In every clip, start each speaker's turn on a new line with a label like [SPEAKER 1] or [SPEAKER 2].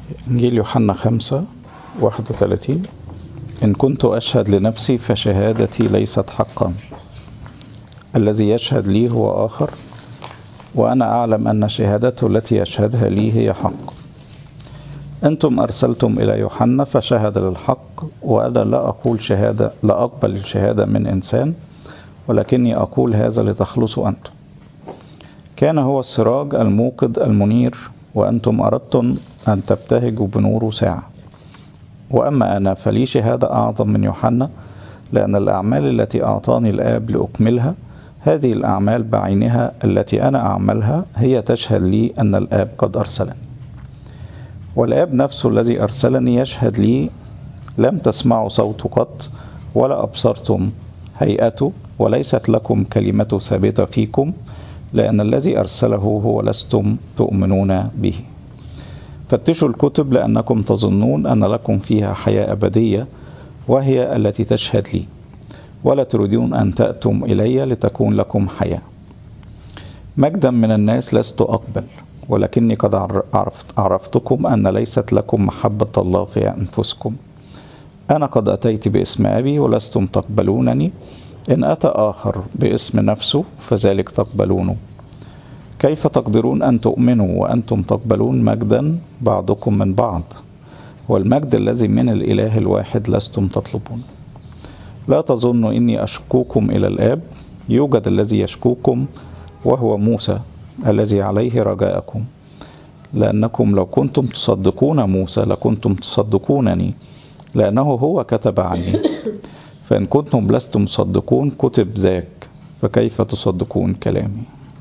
[SPEAKER 1] إنجيل يوحنا خمسة واحد وثلاثين إن كنت أشهد لنفسي فشهادتي ليست حقا الذي يشهد لي هو آخر وأنا أعلم أن شهادته التي يشهدها لي هي حق أنتم أرسلتم إلى يوحنا فشهد للحق وأنا لا أقول شهادة لا أقبل الشهادة من إنسان ولكني أقول هذا لتخلصوا أنتم كان هو السراج الموقد المنير وأنتم أردتم أن تبتهجوا بنوره ساعة وأما أنا فلي شهادة أعظم من يوحنا لأن الأعمال التي أعطاني الآب لأكملها هذه الأعمال بعينها التي أنا أعملها هي تشهد لي أن الآب قد أرسلني والآب نفسه الذي أرسلني يشهد لي لم تسمعوا صوته قط ولا أبصرتم هيئته وليست لكم كلمته ثابتة فيكم لأن الذي أرسله هو لستم تؤمنون به فتشوا الكتب لأنكم تظنون أن لكم فيها حياة أبدية وهي التي تشهد لي ولا تريدون أن تأتم إلي لتكون لكم حياة مجدا من الناس لست أقبل ولكني قد عرفت عرفتكم أن ليست لكم محبة الله في أنفسكم أنا قد أتيت باسم أبي ولستم تقبلونني إن أتى آخر باسم نفسه فذلك تقبلونه كيف تقدرون أن تؤمنوا وأنتم تقبلون مجدا بعضكم من بعض والمجد الذي من الإله الواحد لستم تطلبون لا تظنوا إني أشكوكم إلى الآب يوجد الذي يشكوكم وهو موسى الذي عليه رجاءكم لأنكم لو كنتم تصدقون موسى لكنتم تصدقونني لأنه هو كتب عني فإن كنتم لستم تصدقون كتب ذاك فكيف تصدقون كلامي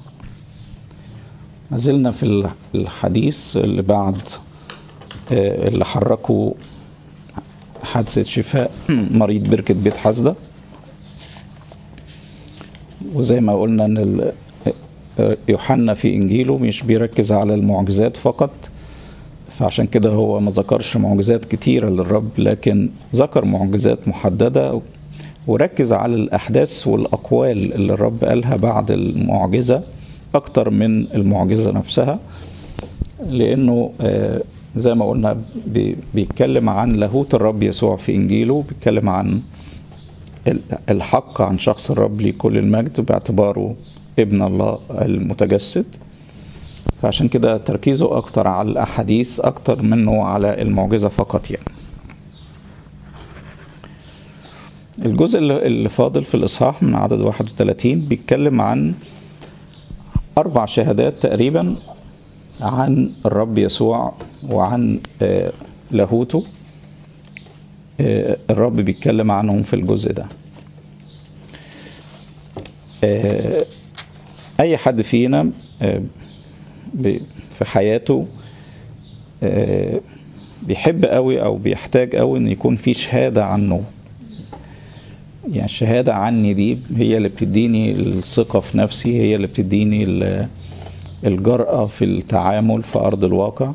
[SPEAKER 1] ما زلنا في الحديث اللي بعد اللي حركوا حادثة شفاء مريض بركة بيت حسدة وزي ما قلنا ان يوحنا في انجيله مش بيركز على المعجزات فقط فعشان كده هو ما ذكرش معجزات كتيرة للرب لكن ذكر معجزات محددة وركز على الأحداث والأقوال اللي الرب قالها بعد المعجزة أكتر من المعجزة نفسها لأنه زي ما قلنا بيتكلم عن لاهوت الرب يسوع في إنجيله بيتكلم عن الحق عن شخص الرب لكل المجد باعتباره ابن الله المتجسد فعشان كده تركيزه أكتر على الأحاديث أكتر منه على المعجزة فقط يعني الجزء اللي فاضل في الإصحاح من عدد 31 بيتكلم عن أربع شهادات تقريبا عن الرب يسوع وعن لاهوته الرب بيتكلم عنهم في الجزء ده أي حد فينا في حياته بيحب قوي أو بيحتاج قوي إن يكون في شهادة عنه يعني الشهادة عني دي هي اللي بتديني الثقة في نفسي هي اللي بتديني الجرأة في التعامل في أرض الواقع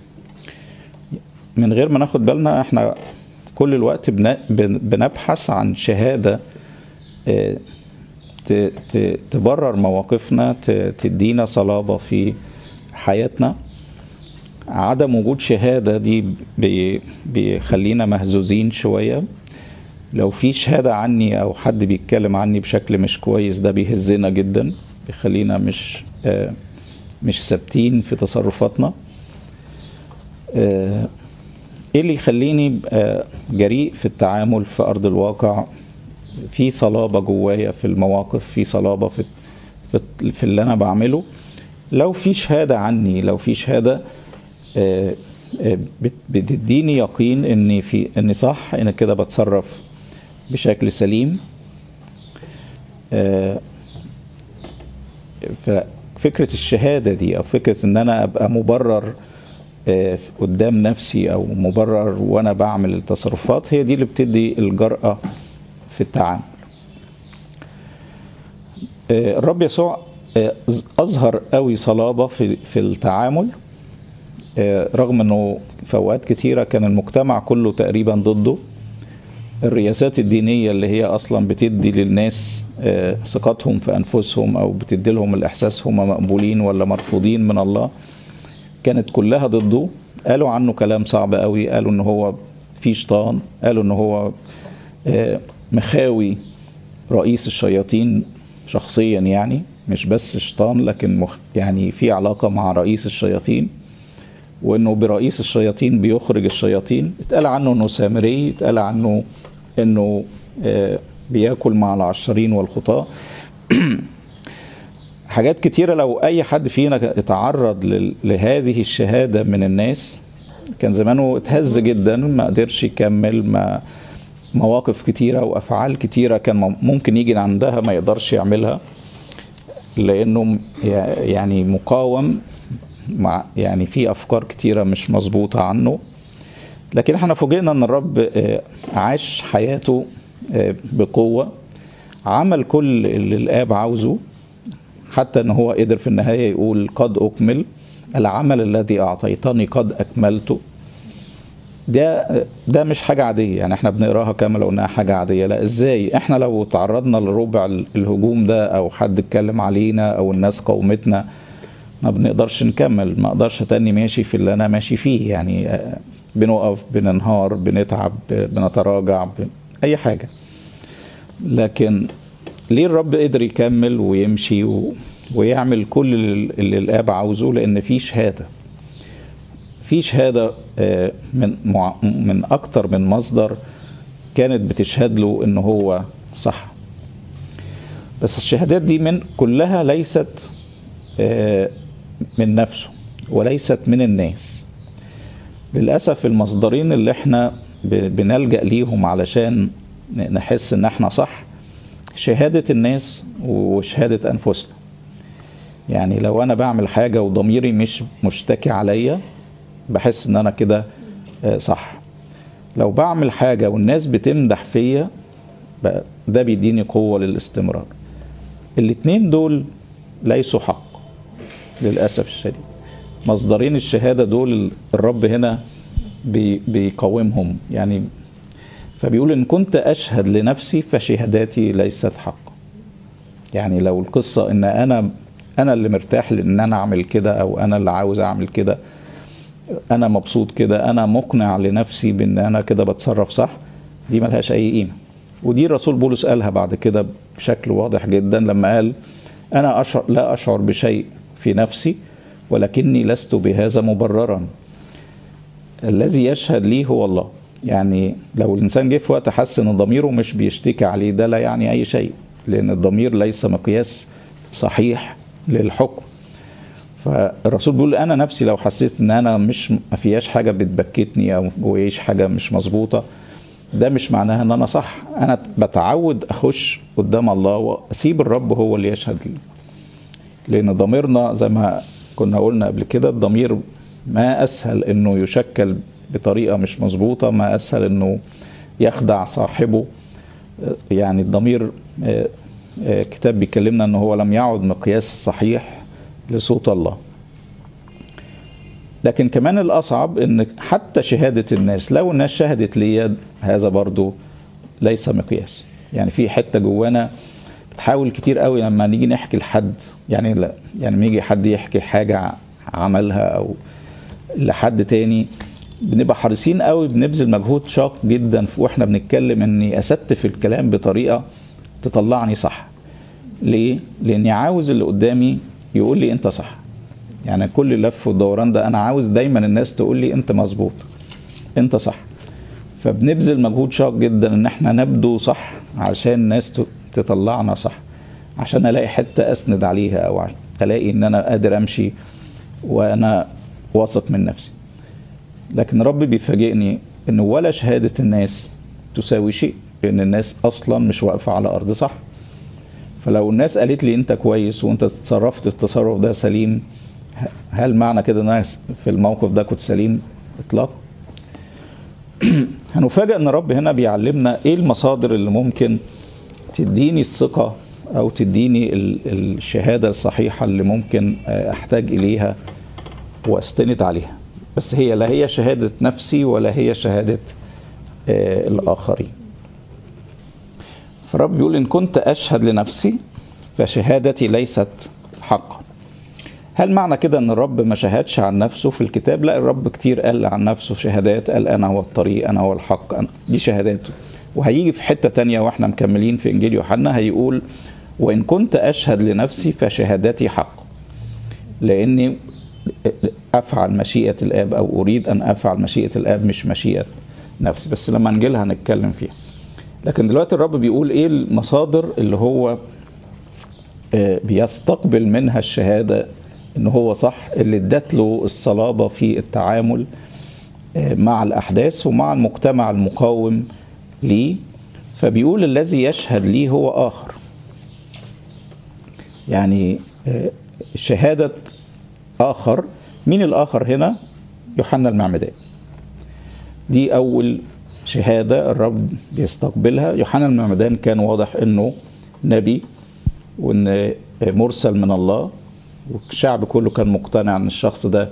[SPEAKER 1] من غير ما ناخد بالنا احنا كل الوقت بنبحث عن شهادة تبرر مواقفنا تدينا صلابة في حياتنا عدم وجود شهادة دي بيخلينا مهزوزين شوية لو في شهادة عني أو حد بيتكلم عني بشكل مش كويس ده بيهزنا جدا بيخلينا مش مش ثابتين في تصرفاتنا ايه اللي يخليني جريء في التعامل في أرض الواقع في صلابة جوايا في المواقف في صلابة في, في, في اللي أنا بعمله لو في شهادة عني لو في شهادة بتديني يقين اني في اني صح ان كده بتصرف بشكل سليم ففكرة الشهادة دي او فكرة ان انا ابقى مبرر قدام نفسي او مبرر وانا بعمل التصرفات هي دي اللي بتدي الجرأة في التعامل الرب يسوع اظهر قوي صلابة في, في التعامل رغم انه في اوقات كتيره كان المجتمع كله تقريبا ضده الرياسات الدينيه اللي هي اصلا بتدي للناس ثقتهم في انفسهم او بتدي لهم الاحساس هم مقبولين ولا مرفوضين من الله كانت كلها ضده قالوا عنه كلام صعب قوي قالوا ان هو في شيطان قالوا ان هو مخاوي رئيس الشياطين شخصيا يعني مش بس شيطان لكن مخ يعني في علاقة مع رئيس الشياطين وانه برئيس الشياطين بيخرج الشياطين اتقال عنه انه سامري اتقال عنه انه بياكل مع العشرين والخطاة حاجات كتيرة لو اي حد فينا اتعرض لهذه الشهادة من الناس كان زمانه اتهز جدا ما قدرش يكمل ما مواقف كتيرة وافعال كتيرة كان ممكن يجي عندها ما يقدرش يعملها لانه يعني مقاوم مع يعني في افكار كتيره مش مظبوطه عنه لكن احنا فوجئنا ان الرب عاش حياته بقوه عمل كل اللي الاب عاوزه حتى ان هو قدر في النهايه يقول قد اكمل العمل الذي اعطيتني قد اكملته ده ده مش حاجه عاديه يعني احنا بنقراها كما لو انها حاجه عاديه لا ازاي احنا لو تعرضنا لربع الهجوم ده او حد اتكلم علينا او الناس قومتنا ما بنقدرش نكمل ما اقدرش تاني ماشي في اللي انا ماشي فيه يعني بنقف بننهار بنتعب بنتراجع اي حاجه لكن ليه الرب قدر يكمل ويمشي و... ويعمل كل اللي الاب عاوزه لان في شهاده في شهاده من مع... من اكتر من مصدر كانت بتشهد له ان هو صح بس الشهادات دي من كلها ليست من نفسه وليست من الناس للأسف المصدرين اللي احنا بنلجأ ليهم علشان نحس ان احنا صح شهادة الناس وشهادة أنفسنا يعني لو أنا بعمل حاجة وضميري مش مشتكي عليا بحس ان أنا كده صح لو بعمل حاجة والناس بتمدح فيا ده بيديني قوة للاستمرار الاتنين دول ليسوا حق للأسف الشديد مصدرين الشهادة دول الرب هنا بي بيقاومهم يعني فبيقول إن كنت أشهد لنفسي فشهاداتي ليست حق يعني لو القصة إن أنا أنا اللي مرتاح لإن أنا أعمل كده أو أنا اللي عاوز أعمل كده أنا مبسوط كده أنا مقنع لنفسي بإن أنا كده بتصرف صح دي ملهاش أي قيمة ودي الرسول بولس قالها بعد كده بشكل واضح جدا لما قال أنا أشعر لا أشعر بشيء في نفسي ولكني لست بهذا مبررا الذي يشهد لي هو الله يعني لو الإنسان جه في وقت حس إن ضميره مش بيشتكي عليه ده لا يعني أي شيء لأن الضمير ليس مقياس صحيح للحكم فالرسول بيقول أنا نفسي لو حسيت إن أنا مش ما فيهاش حاجة بتبكتني أو جوايش حاجة مش مظبوطة ده مش معناها إن أنا صح أنا بتعود أخش قدام الله وأسيب الرب هو اللي يشهد لي لأن ضميرنا زي ما كنا قلنا قبل كده الضمير ما أسهل إنه يشكل بطريقة مش مظبوطة ما أسهل إنه يخدع صاحبه يعني الضمير كتاب بيكلمنا إن هو لم يعد مقياس صحيح لصوت الله لكن كمان الأصعب إن حتى شهادة الناس لو الناس شهدت لي هذا برضو ليس مقياس يعني في حتة جوانا بتحاول كتير قوي لما نيجي نحكي لحد يعني لا يعني لما يجي حد يحكي حاجة عملها أو لحد تاني بنبقى حريصين قوي بنبذل مجهود شاق جدا واحنا بنتكلم اني استف الكلام بطريقه تطلعني صح ليه لاني عاوز اللي قدامي يقول لي انت صح يعني كل اللف والدوران ده انا عاوز دايما الناس تقول لي انت مظبوط انت صح فبنبذل مجهود شاق جدا ان احنا نبدو صح عشان الناس تطلعنا صح عشان الاقي حته اسند عليها او الاقي ان انا قادر امشي وانا واثق من نفسي لكن رب بيفاجئني ان ولا شهادة الناس تساوي شيء لان الناس اصلا مش واقفة على ارض صح فلو الناس قالت لي انت كويس وانت تصرفت التصرف ده سليم هل معنى كده ان انا في الموقف ده كنت سليم اطلاقا هنفاجئ ان رب هنا بيعلمنا ايه المصادر اللي ممكن تديني الثقة او تديني الشهادة الصحيحة اللي ممكن احتاج اليها واستند عليها بس هي لا هي شهادة نفسي ولا هي شهادة آه الآخرين فرب بيقول إن كنت أشهد لنفسي فشهادتي ليست حقا هل معنى كده ان الرب ما شهدش عن نفسه في الكتاب لا الرب كتير قال عن نفسه شهادات قال انا هو الطريق انا هو الحق أنا دي شهاداته وهيجي في حتة تانية واحنا مكملين في انجيل يوحنا هيقول وان كنت اشهد لنفسي فشهادتي حق لاني افعل مشيئة الاب او اريد ان افعل مشيئة الاب مش مشيئة نفسي بس لما نجيلها هنتكلم فيها لكن دلوقتي الرب بيقول ايه المصادر اللي هو بيستقبل منها الشهادة ان هو صح اللي ادت له الصلابة في التعامل مع الاحداث ومع المجتمع المقاوم ليه فبيقول الذي يشهد لي هو اخر يعني شهادة اخر مين الاخر هنا يوحنا المعمدان دي اول شهادة الرب بيستقبلها يوحنا المعمدان كان واضح انه نبي وان مرسل من الله والشعب كله كان مقتنع ان الشخص ده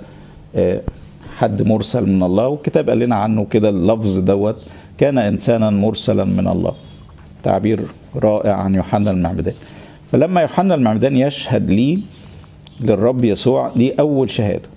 [SPEAKER 1] حد مرسل من الله والكتاب قال لنا عنه كده اللفظ دوت كان انسانا مرسلا من الله تعبير رائع عن يوحنا المعمدان فلما يوحنا المعمدان يشهد لي للرب يسوع دي اول شهاده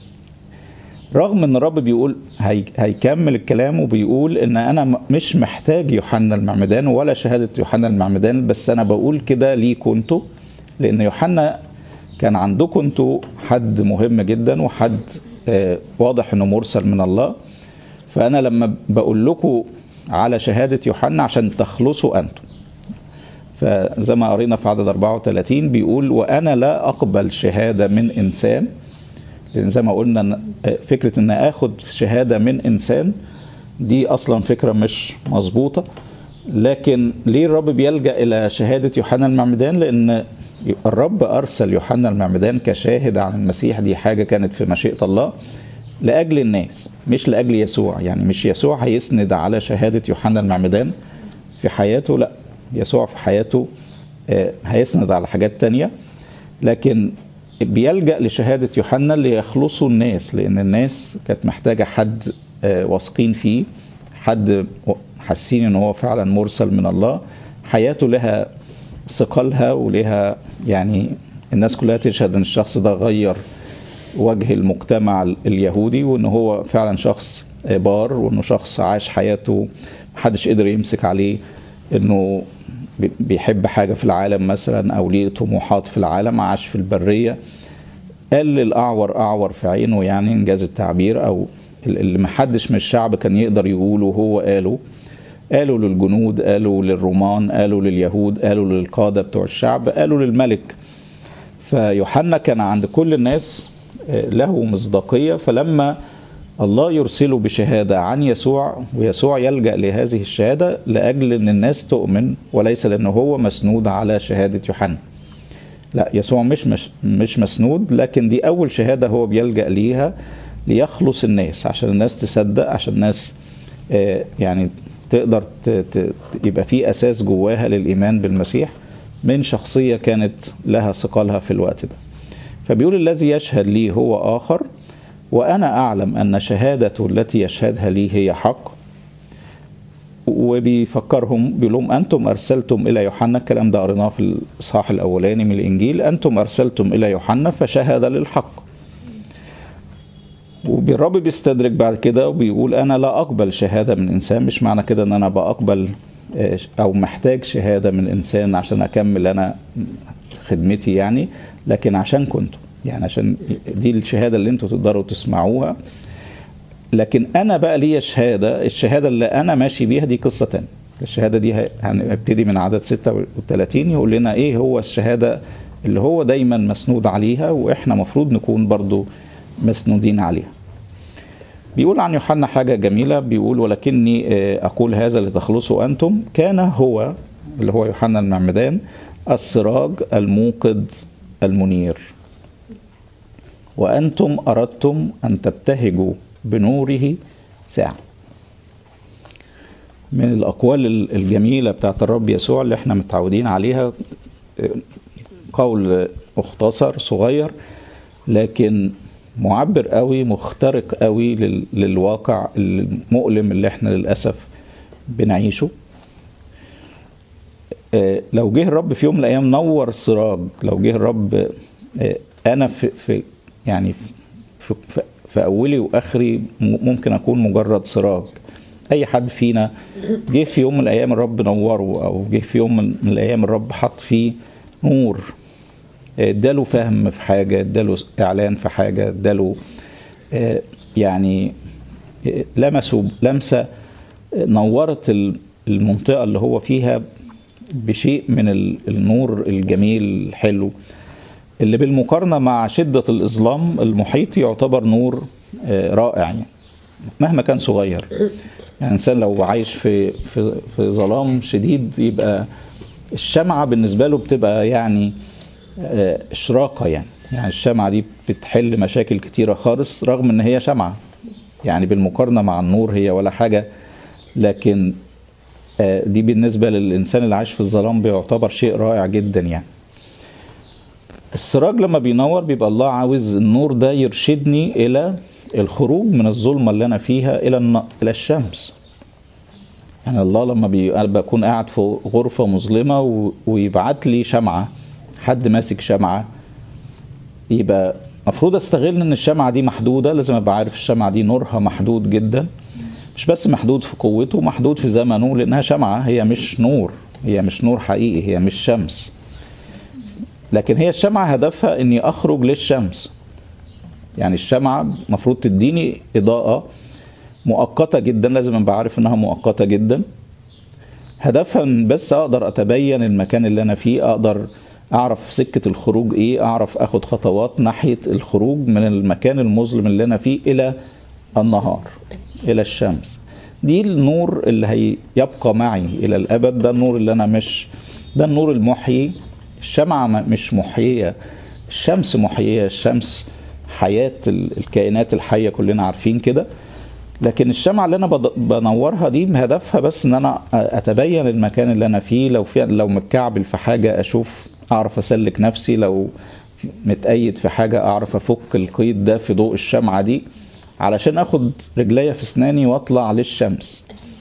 [SPEAKER 1] رغم ان الرب بيقول هي هيكمل الكلام وبيقول ان انا مش محتاج يوحنا المعمدان ولا شهاده يوحنا المعمدان بس انا بقول كده ليكوا انتوا لان يوحنا كان عندكم انتوا حد مهم جدا وحد آه واضح انه مرسل من الله فانا لما بقول لكم على شهاده يوحنا عشان تخلصوا انتم فزي ما قرينا في عدد 34 بيقول وانا لا اقبل شهاده من انسان لان زي ما قلنا فكره ان اخد شهاده من انسان دي اصلا فكره مش مظبوطه لكن ليه الرب بيلجا الى شهاده يوحنا المعمدان لان الرب ارسل يوحنا المعمدان كشاهد عن المسيح دي حاجه كانت في مشيئه الله لاجل الناس مش لاجل يسوع يعني مش يسوع هيسند على شهاده يوحنا المعمدان في حياته لا يسوع في حياته هيسند على حاجات تانية لكن بيلجأ لشهادة يوحنا ليخلصوا الناس لأن الناس كانت محتاجة حد واثقين فيه حد حاسين ان هو فعلا مرسل من الله حياته لها ثقلها ولها يعني الناس كلها تشهد ان الشخص ده غير وجه المجتمع اليهودي وان هو فعلا شخص بار وانه شخص عاش حياته محدش قدر يمسك عليه انه بيحب حاجة في العالم مثلا او ليه طموحات في العالم عاش في البرية قال للأعور أعور في عينه يعني إنجاز التعبير أو اللي محدش من الشعب كان يقدر يقوله هو قاله قالوا للجنود قالوا للرومان قالوا لليهود قالوا للقادة بتوع الشعب قالوا للملك فيوحنا كان عند كل الناس له مصداقية فلما الله يرسله بشهادة عن يسوع ويسوع يلجأ لهذه الشهادة لأجل أن الناس تؤمن وليس لأنه هو مسنود على شهادة يوحنا لا يسوع مش, مش مش مسنود لكن دي أول شهادة هو بيلجأ ليها ليخلص الناس عشان الناس تصدق عشان الناس يعني تقدر يبقى في أساس جواها للإيمان بالمسيح من شخصية كانت لها ثقلها في الوقت ده فبيقول الذي يشهد لي هو آخر وأنا أعلم أن شهادته التي يشهدها لي هي حق وبيفكرهم بيقول لهم أنتم أرسلتم إلى يوحنا الكلام ده قريناه في الإصحاح الأولاني من الإنجيل أنتم أرسلتم إلى يوحنا فشهد للحق والرب بيستدرك بعد كده وبيقول أنا لا أقبل شهادة من إنسان مش معنى كده أن أنا بقبل أو محتاج شهادة من إنسان عشان أكمل أنا خدمتي يعني لكن عشان كنتم يعني عشان دي الشهادة اللي انتوا تقدروا تسمعوها لكن انا بقى ليا شهادة الشهادة اللي انا ماشي بيها دي قصة تانية الشهادة دي هنبتدي من عدد 36 يقول لنا ايه هو الشهادة اللي هو دايما مسنود عليها واحنا مفروض نكون برضو مسنودين عليها بيقول عن يوحنا حاجة جميلة بيقول ولكني أقول هذا لتخلصوا أنتم كان هو اللي هو يوحنا المعمدان السراج الموقد المنير وأنتم أردتم أن تبتهجوا بنوره ساعة من الأقوال الجميلة بتاعت الرب يسوع اللي احنا متعودين عليها قول مختصر صغير لكن معبر قوي مخترق قوي للواقع المؤلم اللي احنا للأسف بنعيشه لو جه الرب في يوم من الأيام نور سراج لو جه الرب انا في, في يعني في, في, في اولي واخري ممكن اكون مجرد سراج اي حد فينا جه في يوم من الايام الرب نوره او جه في يوم من الايام الرب حط فيه نور اداله فهم في حاجه اداله اعلان في حاجه اداله يعني لمسه لمسه نورت المنطقه اللي هو فيها بشيء من النور الجميل الحلو اللي بالمقارنه مع شده الاظلام المحيط يعتبر نور رائع يعني مهما كان صغير يعني الانسان لو عايش في في في ظلام شديد يبقى الشمعه بالنسبه له بتبقى يعني اشراقه يعني يعني الشمعه دي بتحل مشاكل كتيره خالص رغم ان هي شمعه يعني بالمقارنه مع النور هي ولا حاجه لكن دي بالنسبه للانسان اللي عايش في الظلام بيعتبر شيء رائع جدا يعني السراج لما بينور بيبقى الله عاوز النور ده يرشدني الى الخروج من الظلمه اللي انا فيها الى الى الشمس يعني الله لما بي... بكون قاعد في غرفه مظلمه و... ويبعت لي شمعه حد ماسك شمعه يبقى المفروض استغل ان الشمعه دي محدوده لازم ابقى عارف الشمعه دي نورها محدود جدا مش بس محدود في قوته محدود في زمنه لانها شمعه هي مش نور هي مش نور حقيقي هي مش شمس لكن هي الشمعه هدفها اني اخرج للشمس يعني الشمعة المفروض تديني إضاءة مؤقتة جدا لازم أبقى عارف إنها مؤقتة جدا هدفها إن بس أقدر أتبين المكان اللي أنا فيه أقدر أعرف سكة الخروج إيه أعرف أخد خطوات ناحية الخروج من المكان المظلم اللي أنا فيه إلى النهار إلى الشمس دي النور اللي هيبقى معي إلى الأبد ده النور اللي أنا مش ده النور المحيي الشمعة مش محيية الشمس محيية الشمس حياة الكائنات الحية كلنا عارفين كده لكن الشمعة اللي أنا بنورها دي هدفها بس إن أنا أتبين المكان اللي أنا فيه لو في لو متكعبل في حاجة أشوف أعرف أسلك نفسي لو متأيد في حاجة أعرف أفك القيد ده في ضوء الشمعة دي علشان أخد رجليا في أسناني وأطلع للشمس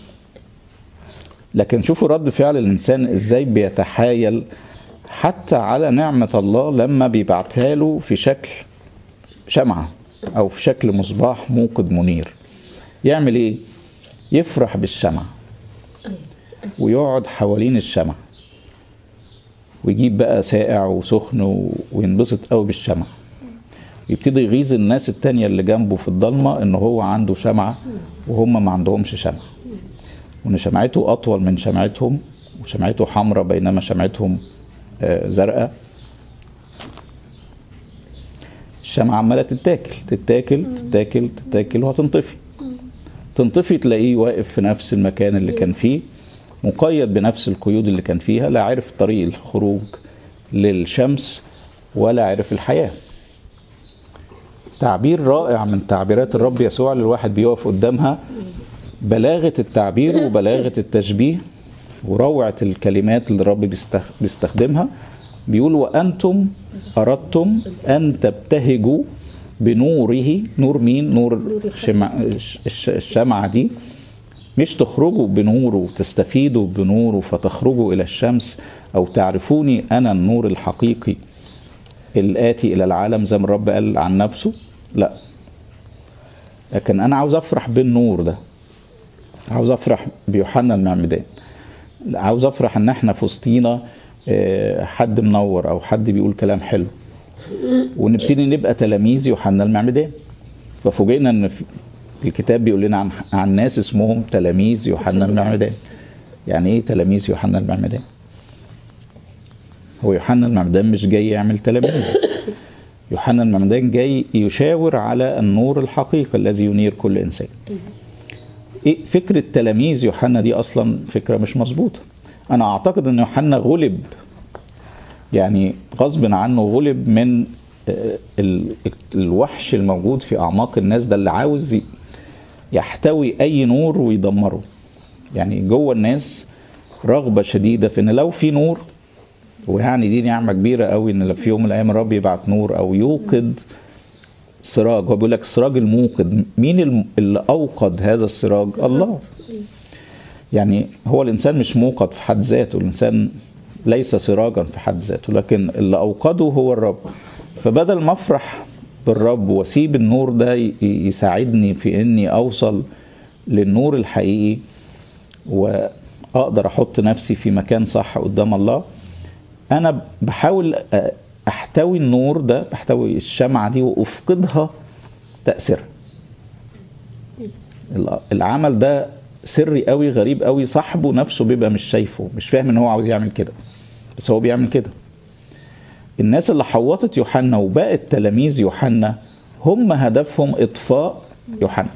[SPEAKER 1] لكن شوفوا رد فعل الإنسان إزاي بيتحايل حتى على نعمة الله لما بيبعتها له في شكل شمعة أو في شكل مصباح موقد منير يعمل إيه؟ يفرح بالشمعة ويقعد حوالين الشمعة ويجيب بقى ساقع وسخن وينبسط قوي بالشمعة يبتدي يغيظ الناس التانية اللي جنبه في الضلمة ان هو عنده شمعة وهم ما عندهمش شمعة وان شمعته اطول من شمعتهم وشمعته حمراء بينما شمعتهم زرقاء الشمعة عمالة تتاكل تتاكل تتاكل تتاكل وهتنطفي تنطفي تلاقيه واقف في نفس المكان اللي كان فيه مقيد بنفس القيود اللي كان فيها لا عرف طريق الخروج للشمس ولا عرف الحياة تعبير رائع من تعبيرات الرب يسوع اللي الواحد بيقف قدامها بلاغة التعبير وبلاغة التشبيه وروعة الكلمات اللي الرب بيستخدمها بيقول وأنتم أردتم أن تبتهجوا بنوره نور مين نور شمع الشمعة دي مش تخرجوا بنوره وتستفيدوا بنوره فتخرجوا إلى الشمس أو تعرفوني أنا النور الحقيقي الآتي إلى العالم زي ما الرب قال عن نفسه لا لكن أنا عاوز أفرح بالنور ده عاوز أفرح بيوحنا المعمدان عاوز أفرح إن إحنا في وسطينا حد منور أو حد بيقول كلام حلو ونبتدي نبقى تلاميذ يوحنا المعمدان ففوجئنا ان الكتاب بيقول لنا عن عن ناس اسمهم تلاميذ يوحنا المعمدان يعني ايه تلاميذ يوحنا المعمدان هو يوحنا المعمدان مش جاي يعمل تلاميذ يوحنا المعمدان جاي يشاور على النور الحقيقي الذي ينير كل انسان ايه فكره تلاميذ يوحنا دي اصلا فكره مش مظبوطه انا اعتقد ان يوحنا غلب يعني غصب عنه غلب من الوحش الموجود في اعماق الناس ده اللي عاوز يحتوي اي نور ويدمره يعني جوه الناس رغبه شديده في ان لو في نور ويعني دي نعمه كبيره قوي ان في يوم من الايام الرب يبعت نور او يوقد سراج هو بيقول لك السراج الموقد مين اللي اوقد هذا السراج الله يعني هو الانسان مش موقد في حد ذاته الانسان ليس سراجا في حد ذاته لكن اللي اوقده هو الرب فبدل ما افرح بالرب واسيب النور ده يساعدني في اني اوصل للنور الحقيقي واقدر احط نفسي في مكان صح قدام الله انا بحاول احتوي النور ده بحتوي الشمعة دي وافقدها تأثيرها العمل ده سري قوي غريب قوي صاحبه نفسه بيبقى مش شايفه مش فاهم ان هو عاوز يعمل كده بس هو بيعمل كده الناس اللي حوطت يوحنا وبقت تلاميذ يوحنا هم هدفهم اطفاء يوحنا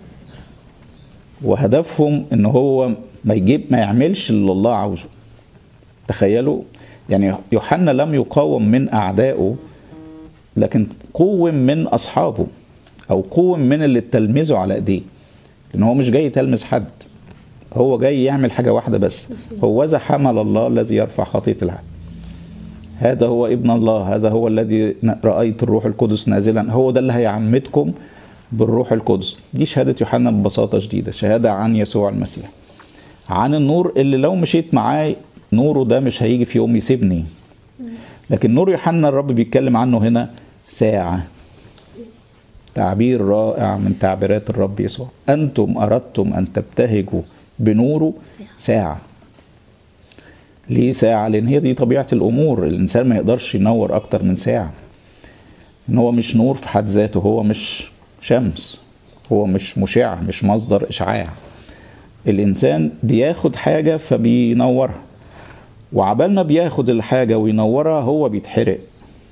[SPEAKER 1] وهدفهم ان هو ما يجيب ما يعملش اللي الله عاوزه تخيلوا يعني يوحنا لم يقاوم من اعدائه لكن قوم من اصحابه او قوم من اللي تلمذوا على ايديه لان هو مش جاي يتلمذ حد هو جاي يعمل حاجه واحده بس هو ذا حمل الله الذي يرفع خطيه العالم هذا هو ابن الله هذا هو الذي رأيت الروح القدس نازلا هو ده اللي هيعمدكم بالروح القدس دي شهادة يوحنا ببساطة شديدة شهادة عن يسوع المسيح عن النور اللي لو مشيت معاه نوره ده مش هيجي في يوم يسيبني لكن نور يوحنا الرب بيتكلم عنه هنا ساعة تعبير رائع من تعبيرات الرب يسوع أنتم أردتم أن تبتهجوا بنوره ساعة ليه ساعة؟ لأن هي دي طبيعة الأمور الإنسان ما يقدرش ينور أكتر من ساعة إن هو مش نور في حد ذاته هو مش شمس هو مش مشع مش مصدر إشعاع الإنسان بياخد حاجة فبينورها وعبال ما بياخد الحاجة وينورها هو بيتحرق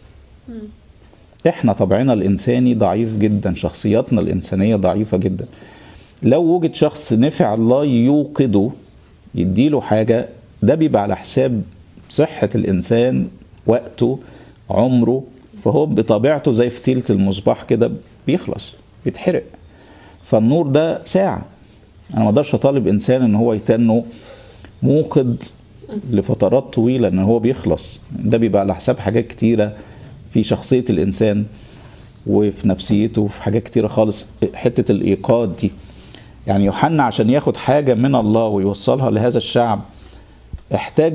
[SPEAKER 1] احنا طبعنا الإنساني ضعيف جدا شخصياتنا الإنسانية ضعيفة جدا لو وجد شخص نفع الله يوقده يديله حاجة ده بيبقى على حساب صحة الإنسان وقته عمره فهو بطبيعته زي فتيلة المصباح كده بيخلص بيتحرق فالنور ده ساعة أنا ما اقدرش أطالب إنسان إن هو يتنه موقد لفترات طويلة إن هو بيخلص ده بيبقى على حساب حاجات كتيرة في شخصية الإنسان وفي نفسيته وفي حاجات كتيرة خالص حتة الإيقاد دي يعني يوحنا عشان ياخد حاجة من الله ويوصلها لهذا الشعب احتاج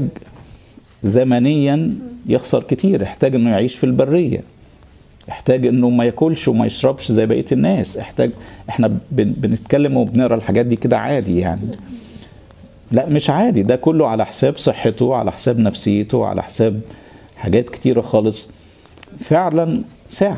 [SPEAKER 1] زمنيا يخسر كتير احتاج انه يعيش في البريه احتاج انه ما ياكلش وما يشربش زي بقيه الناس احتاج احنا بن... بنتكلم وبنقرا الحاجات دي كده عادي يعني لا مش عادي ده كله على حساب صحته على حساب نفسيته على حساب حاجات كتيرة خالص فعلا ساعة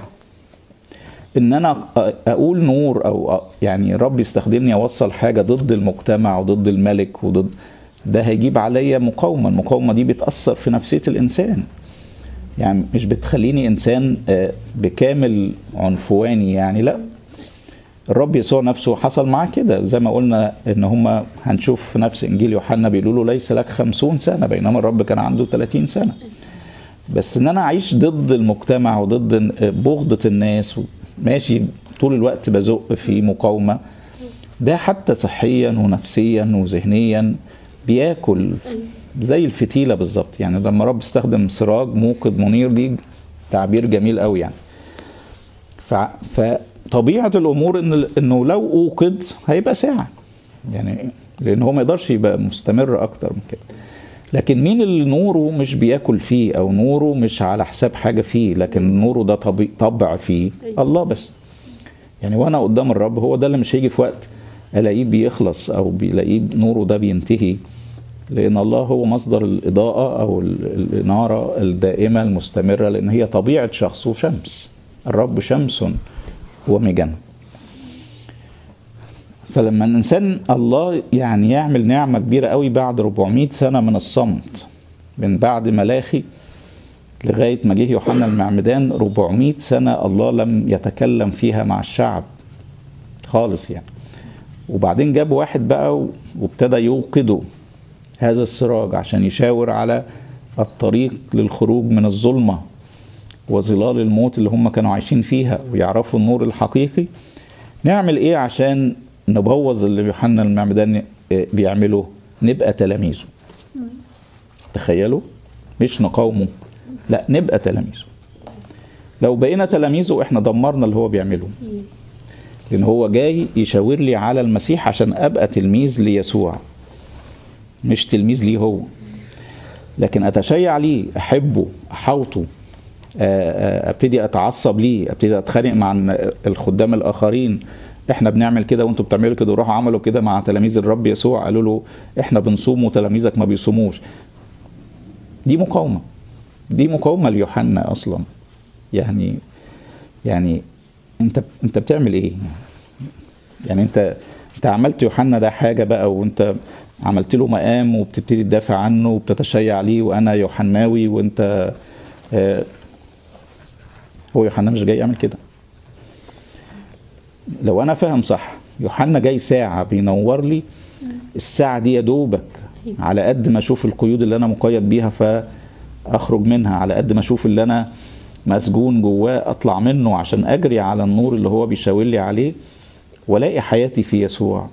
[SPEAKER 1] ان انا اقول نور او يعني رب يستخدمني اوصل حاجة ضد المجتمع وضد الملك وضد ده هيجيب عليا مقاومة المقاومة دي بتأثر في نفسية الإنسان يعني مش بتخليني إنسان بكامل عنفواني يعني لا الرب يسوع نفسه حصل معاه كده زي ما قلنا ان هم هنشوف في نفس انجيل يوحنا بيقولوا له ليس لك خمسون سنة بينما الرب كان عنده 30 سنة بس ان انا اعيش ضد المجتمع وضد بغضة الناس ماشي طول الوقت بزق في مقاومة ده حتى صحيا ونفسيا وذهنيا بياكل زي الفتيلة بالظبط يعني لما رب استخدم سراج موقد منير دي تعبير جميل قوي يعني ف... فطبيعة الأمور إن إنه لو أوقد هيبقى ساعة يعني لأن هو ما يقدرش يبقى مستمر أكتر من كده لكن مين اللي نوره مش بياكل فيه أو نوره مش على حساب حاجة فيه لكن نوره ده طبي... طبع فيه الله بس يعني وأنا قدام الرب هو ده اللي مش هيجي في وقت الاقيه بيخلص او بيلاقيه نوره ده بينتهي لان الله هو مصدر الاضاءه او الاناره الدائمه المستمره لان هي طبيعه شخصه شمس الرب شمس ومجن فلما الانسان الله يعني يعمل نعمه كبيره قوي بعد 400 سنه من الصمت من بعد ملاخي لغايه ما جه يوحنا المعمدان 400 سنه الله لم يتكلم فيها مع الشعب خالص يعني وبعدين جاب واحد بقى وابتدى يوقده هذا السراج عشان يشاور على الطريق للخروج من الظلمة وظلال الموت اللي هم كانوا عايشين فيها ويعرفوا النور الحقيقي نعمل ايه عشان نبوظ اللي يوحنا المعمدان بيعمله نبقى تلاميذه تخيلوا مش نقاومه لا نبقى تلاميذه لو بقينا تلاميذه احنا دمرنا اللي هو بيعمله لان هو جاي يشاور لي على المسيح عشان ابقى تلميذ ليسوع مش تلميذ ليه هو لكن اتشيع ليه احبه احوطه ابتدي اتعصب ليه ابتدي اتخانق مع الخدام الاخرين احنا بنعمل كده وانتوا بتعملوا كده وراحوا عملوا كده مع تلاميذ الرب يسوع قالوا له احنا بنصوم وتلاميذك ما بيصوموش دي مقاومه دي مقاومه ليوحنا اصلا يعني يعني انت انت بتعمل ايه يعني انت انت عملت يوحنا ده حاجه بقى وانت عملت له مقام وبتبتدي تدافع عنه وبتتشيع عليه وانا يوحناوي وانت آه هو يوحنا مش جاي يعمل كده لو انا فاهم صح يوحنا جاي ساعه بينور لي الساعه دي يا دوبك على قد ما اشوف القيود اللي انا مقيد بيها فاخرج منها على قد ما اشوف اللي انا مسجون جواه اطلع منه عشان اجري على النور اللي هو بيشاور لي عليه والاقي حياتي في يسوع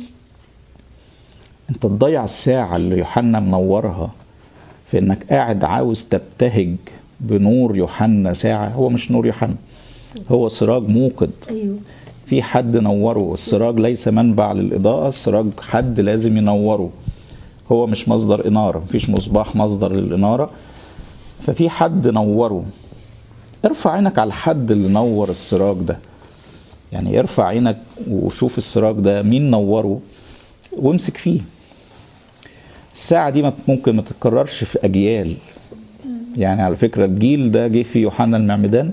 [SPEAKER 1] انت تضيع الساعة اللي يوحنا منورها في انك قاعد عاوز تبتهج بنور يوحنا ساعة هو مش نور يوحنا هو سراج موقد
[SPEAKER 2] ايوه
[SPEAKER 1] في حد نوره السراج ليس منبع للإضاءة السراج حد لازم ينوره هو مش مصدر إنارة مفيش مصباح مصدر للإنارة ففي حد نوره ارفع عينك على الحد اللي نور السراج ده يعني ارفع عينك وشوف السراج ده مين نوره وامسك فيه الساعة دي ممكن ما تتكررش في أجيال يعني على فكرة الجيل ده جه في يوحنا المعمدان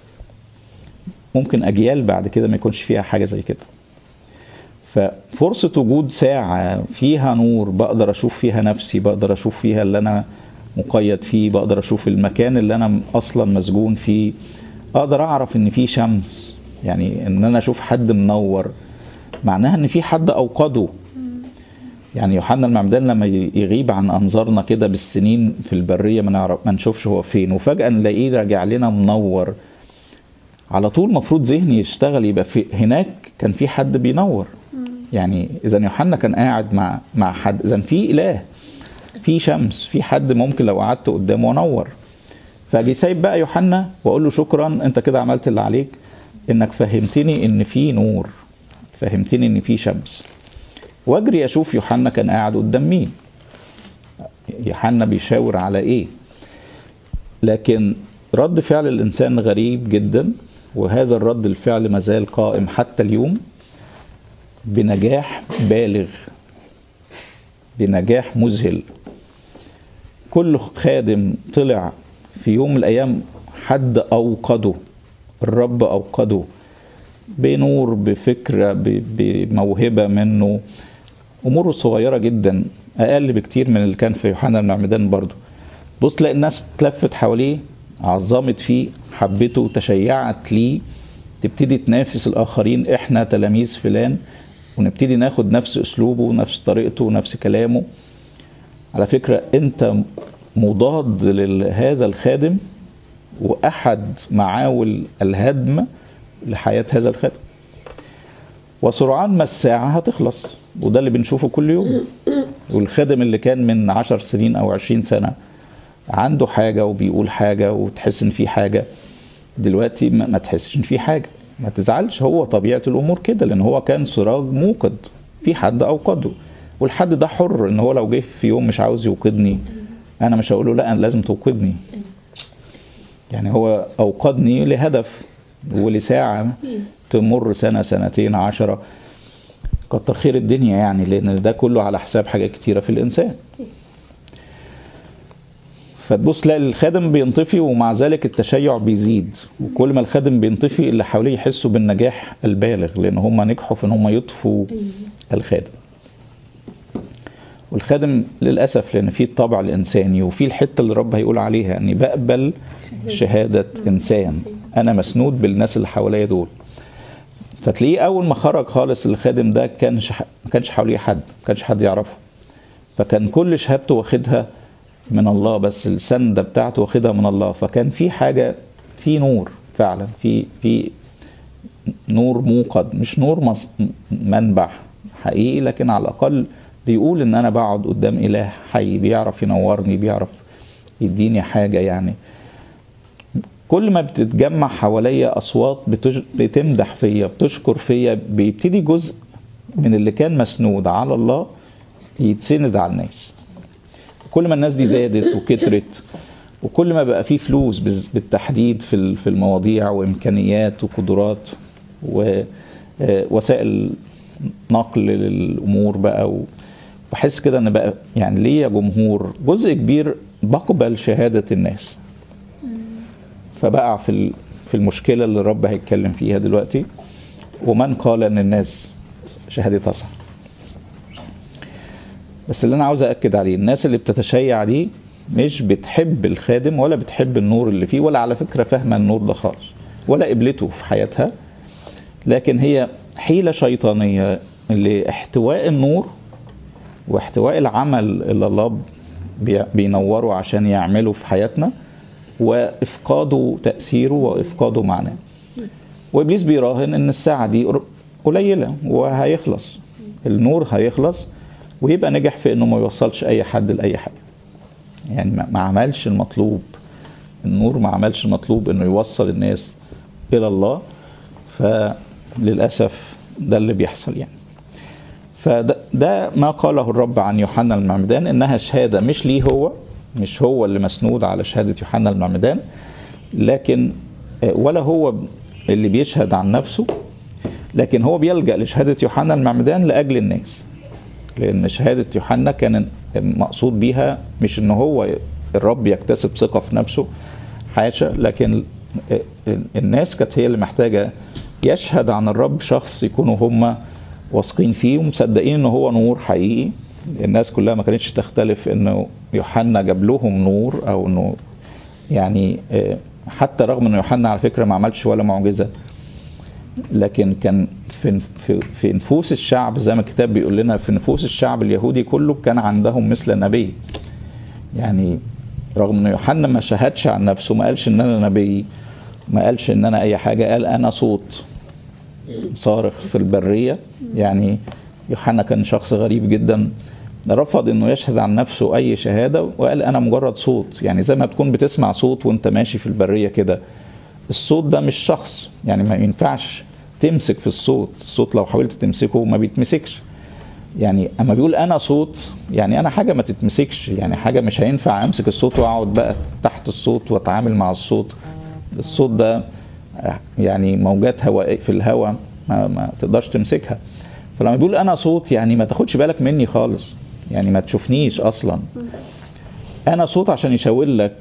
[SPEAKER 1] ممكن أجيال بعد كده ما يكونش فيها حاجة زي كده ففرصة وجود ساعة فيها نور بقدر أشوف فيها نفسي بقدر أشوف فيها اللي أنا مقيد فيه بقدر أشوف المكان اللي أنا أصلا مسجون فيه أقدر أعرف إن في شمس يعني إن أنا أشوف حد منور معناها إن في حد أوقده يعني يوحنا المعمدان لما يغيب عن انظارنا كده بالسنين في البريه ما نعرف ما نشوفش هو فين وفجاه نلاقيه راجع لنا منور على طول المفروض ذهني يشتغل يبقى في هناك كان في حد بينور يعني اذا يوحنا كان قاعد مع مع حد اذا في اله في شمس في حد ممكن لو قعدت قدامه انور فاجي سايب بقى يوحنا واقول له شكرا انت كده عملت اللي عليك انك فهمتني ان في نور فهمتني ان في شمس واجري اشوف يوحنا كان قاعد قدام مين يوحنا بيشاور على ايه لكن رد فعل الانسان غريب جدا وهذا الرد الفعل مازال قائم حتى اليوم بنجاح بالغ بنجاح مذهل كل خادم طلع في يوم من الايام حد اوقده الرب اوقده بنور بفكره بموهبه منه اموره صغيره جدا اقل بكتير من اللي كان في يوحنا المعمدان برضه بص تلاقي الناس اتلفت حواليه عظمت فيه حبته تشيعت ليه تبتدي تنافس الاخرين احنا تلاميذ فلان ونبتدي ناخد نفس اسلوبه ونفس طريقته ونفس كلامه على فكره انت مضاد لهذا الخادم واحد معاول الهدم لحياه هذا الخادم وسرعان ما الساعه هتخلص وده اللي بنشوفه كل يوم والخادم اللي كان من عشر سنين او عشرين سنة عنده حاجة وبيقول حاجة وتحس ان في حاجة دلوقتي ما تحسش ان في حاجة ما تزعلش هو طبيعة الامور كده لان هو كان سراج موقد في حد اوقده والحد ده حر ان هو لو جه في يوم مش عاوز يوقدني انا مش هقول له لا أنا لازم توقدني يعني هو اوقدني لهدف ولساعة تمر سنة سنتين عشرة كتر خير الدنيا يعني لان ده كله على حساب حاجات كتيره في الانسان فتبص تلاقي الخادم بينطفي ومع ذلك التشيع بيزيد وكل ما الخادم بينطفي اللي حواليه يحسوا بالنجاح البالغ لان هم نجحوا في ان هم يطفوا الخادم والخادم للاسف لان في الطبع الانساني وفي الحته اللي الرب هيقول عليها اني بقبل شهاده انسان انا مسنود بالناس اللي حواليا دول فتلاقيه اول ما خرج خالص الخادم ده كانش ما كانش حواليه حد ما كانش حد يعرفه فكان كل شهادته واخدها من الله بس السنده بتاعته واخدها من الله فكان في حاجه في نور فعلا في في نور موقد مش نور مص... منبع حقيقي لكن على الاقل بيقول ان انا بقعد قدام اله حي بيعرف ينورني بيعرف يديني حاجه يعني كل ما بتتجمع حواليا اصوات بتج... بتمدح فيا بتشكر فيا بيبتدي جزء من اللي كان مسنود على الله يتسند على الناس كل ما الناس دي زادت وكترت وكل ما بقى فيه فلوس بالتحديد في في المواضيع وامكانيات وقدرات ووسائل نقل للامور بقى وبحس كده ان بقى يعني ليا جمهور جزء كبير بقبل شهاده الناس فبقع في في المشكله اللي الرب هيتكلم فيها دلوقتي ومن قال ان الناس شهادتها صح بس اللي انا عاوز اكد عليه الناس اللي بتتشيع دي مش بتحب الخادم ولا بتحب النور اللي فيه ولا على فكره فاهمه النور ده خالص ولا قبلته في حياتها لكن هي حيله شيطانيه لاحتواء النور واحتواء العمل اللي الله بينوره عشان يعمله في حياتنا وافقاده تاثيره وافقاده معناه وابليس بيراهن ان الساعه دي قليله وهيخلص النور هيخلص ويبقى نجح في انه ما يوصلش اي حد لاي حاجه يعني ما عملش المطلوب النور ما عملش المطلوب انه يوصل الناس الى الله فللاسف ده اللي بيحصل يعني فده ما قاله الرب عن يوحنا المعمدان انها شهاده مش ليه هو مش هو اللي مسنود على شهاده يوحنا المعمدان لكن ولا هو اللي بيشهد عن نفسه لكن هو بيلجا لشهاده يوحنا المعمدان لاجل الناس لان شهاده يوحنا كان مقصود بيها مش ان هو الرب يكتسب ثقه في نفسه حاشا لكن الناس كانت هي اللي محتاجه يشهد عن الرب شخص يكونوا هم واثقين فيه ومصدقين ان هو نور حقيقي الناس كلها ما كانتش تختلف انه يوحنا جاب لهم نور او انه يعني حتى رغم ان يوحنا على فكره ما عملش ولا معجزه لكن كان في في في نفوس الشعب زي ما الكتاب بيقول لنا في نفوس الشعب اليهودي كله كان عندهم مثل نبي يعني رغم ان يوحنا ما شهدش عن نفسه ما قالش ان انا نبي ما قالش ان انا اي حاجه قال انا صوت صارخ في البريه يعني يوحنا كان شخص غريب جدا رفض انه يشهد عن نفسه اي شهاده وقال انا مجرد صوت يعني زي ما تكون بتسمع صوت وانت ماشي في البريه كده الصوت ده مش شخص يعني ما ينفعش تمسك في الصوت الصوت لو حاولت تمسكه ما بيتمسكش يعني اما بيقول انا صوت يعني انا حاجه ما تتمسكش يعني حاجه مش هينفع امسك الصوت واقعد بقى تحت الصوت واتعامل مع الصوت الصوت ده يعني موجات هواء في الهواء ما, ما تقدرش تمسكها فلما بيقول انا صوت يعني ما تاخدش بالك مني خالص يعني ما تشوفنيش اصلا انا صوت عشان يشاور لك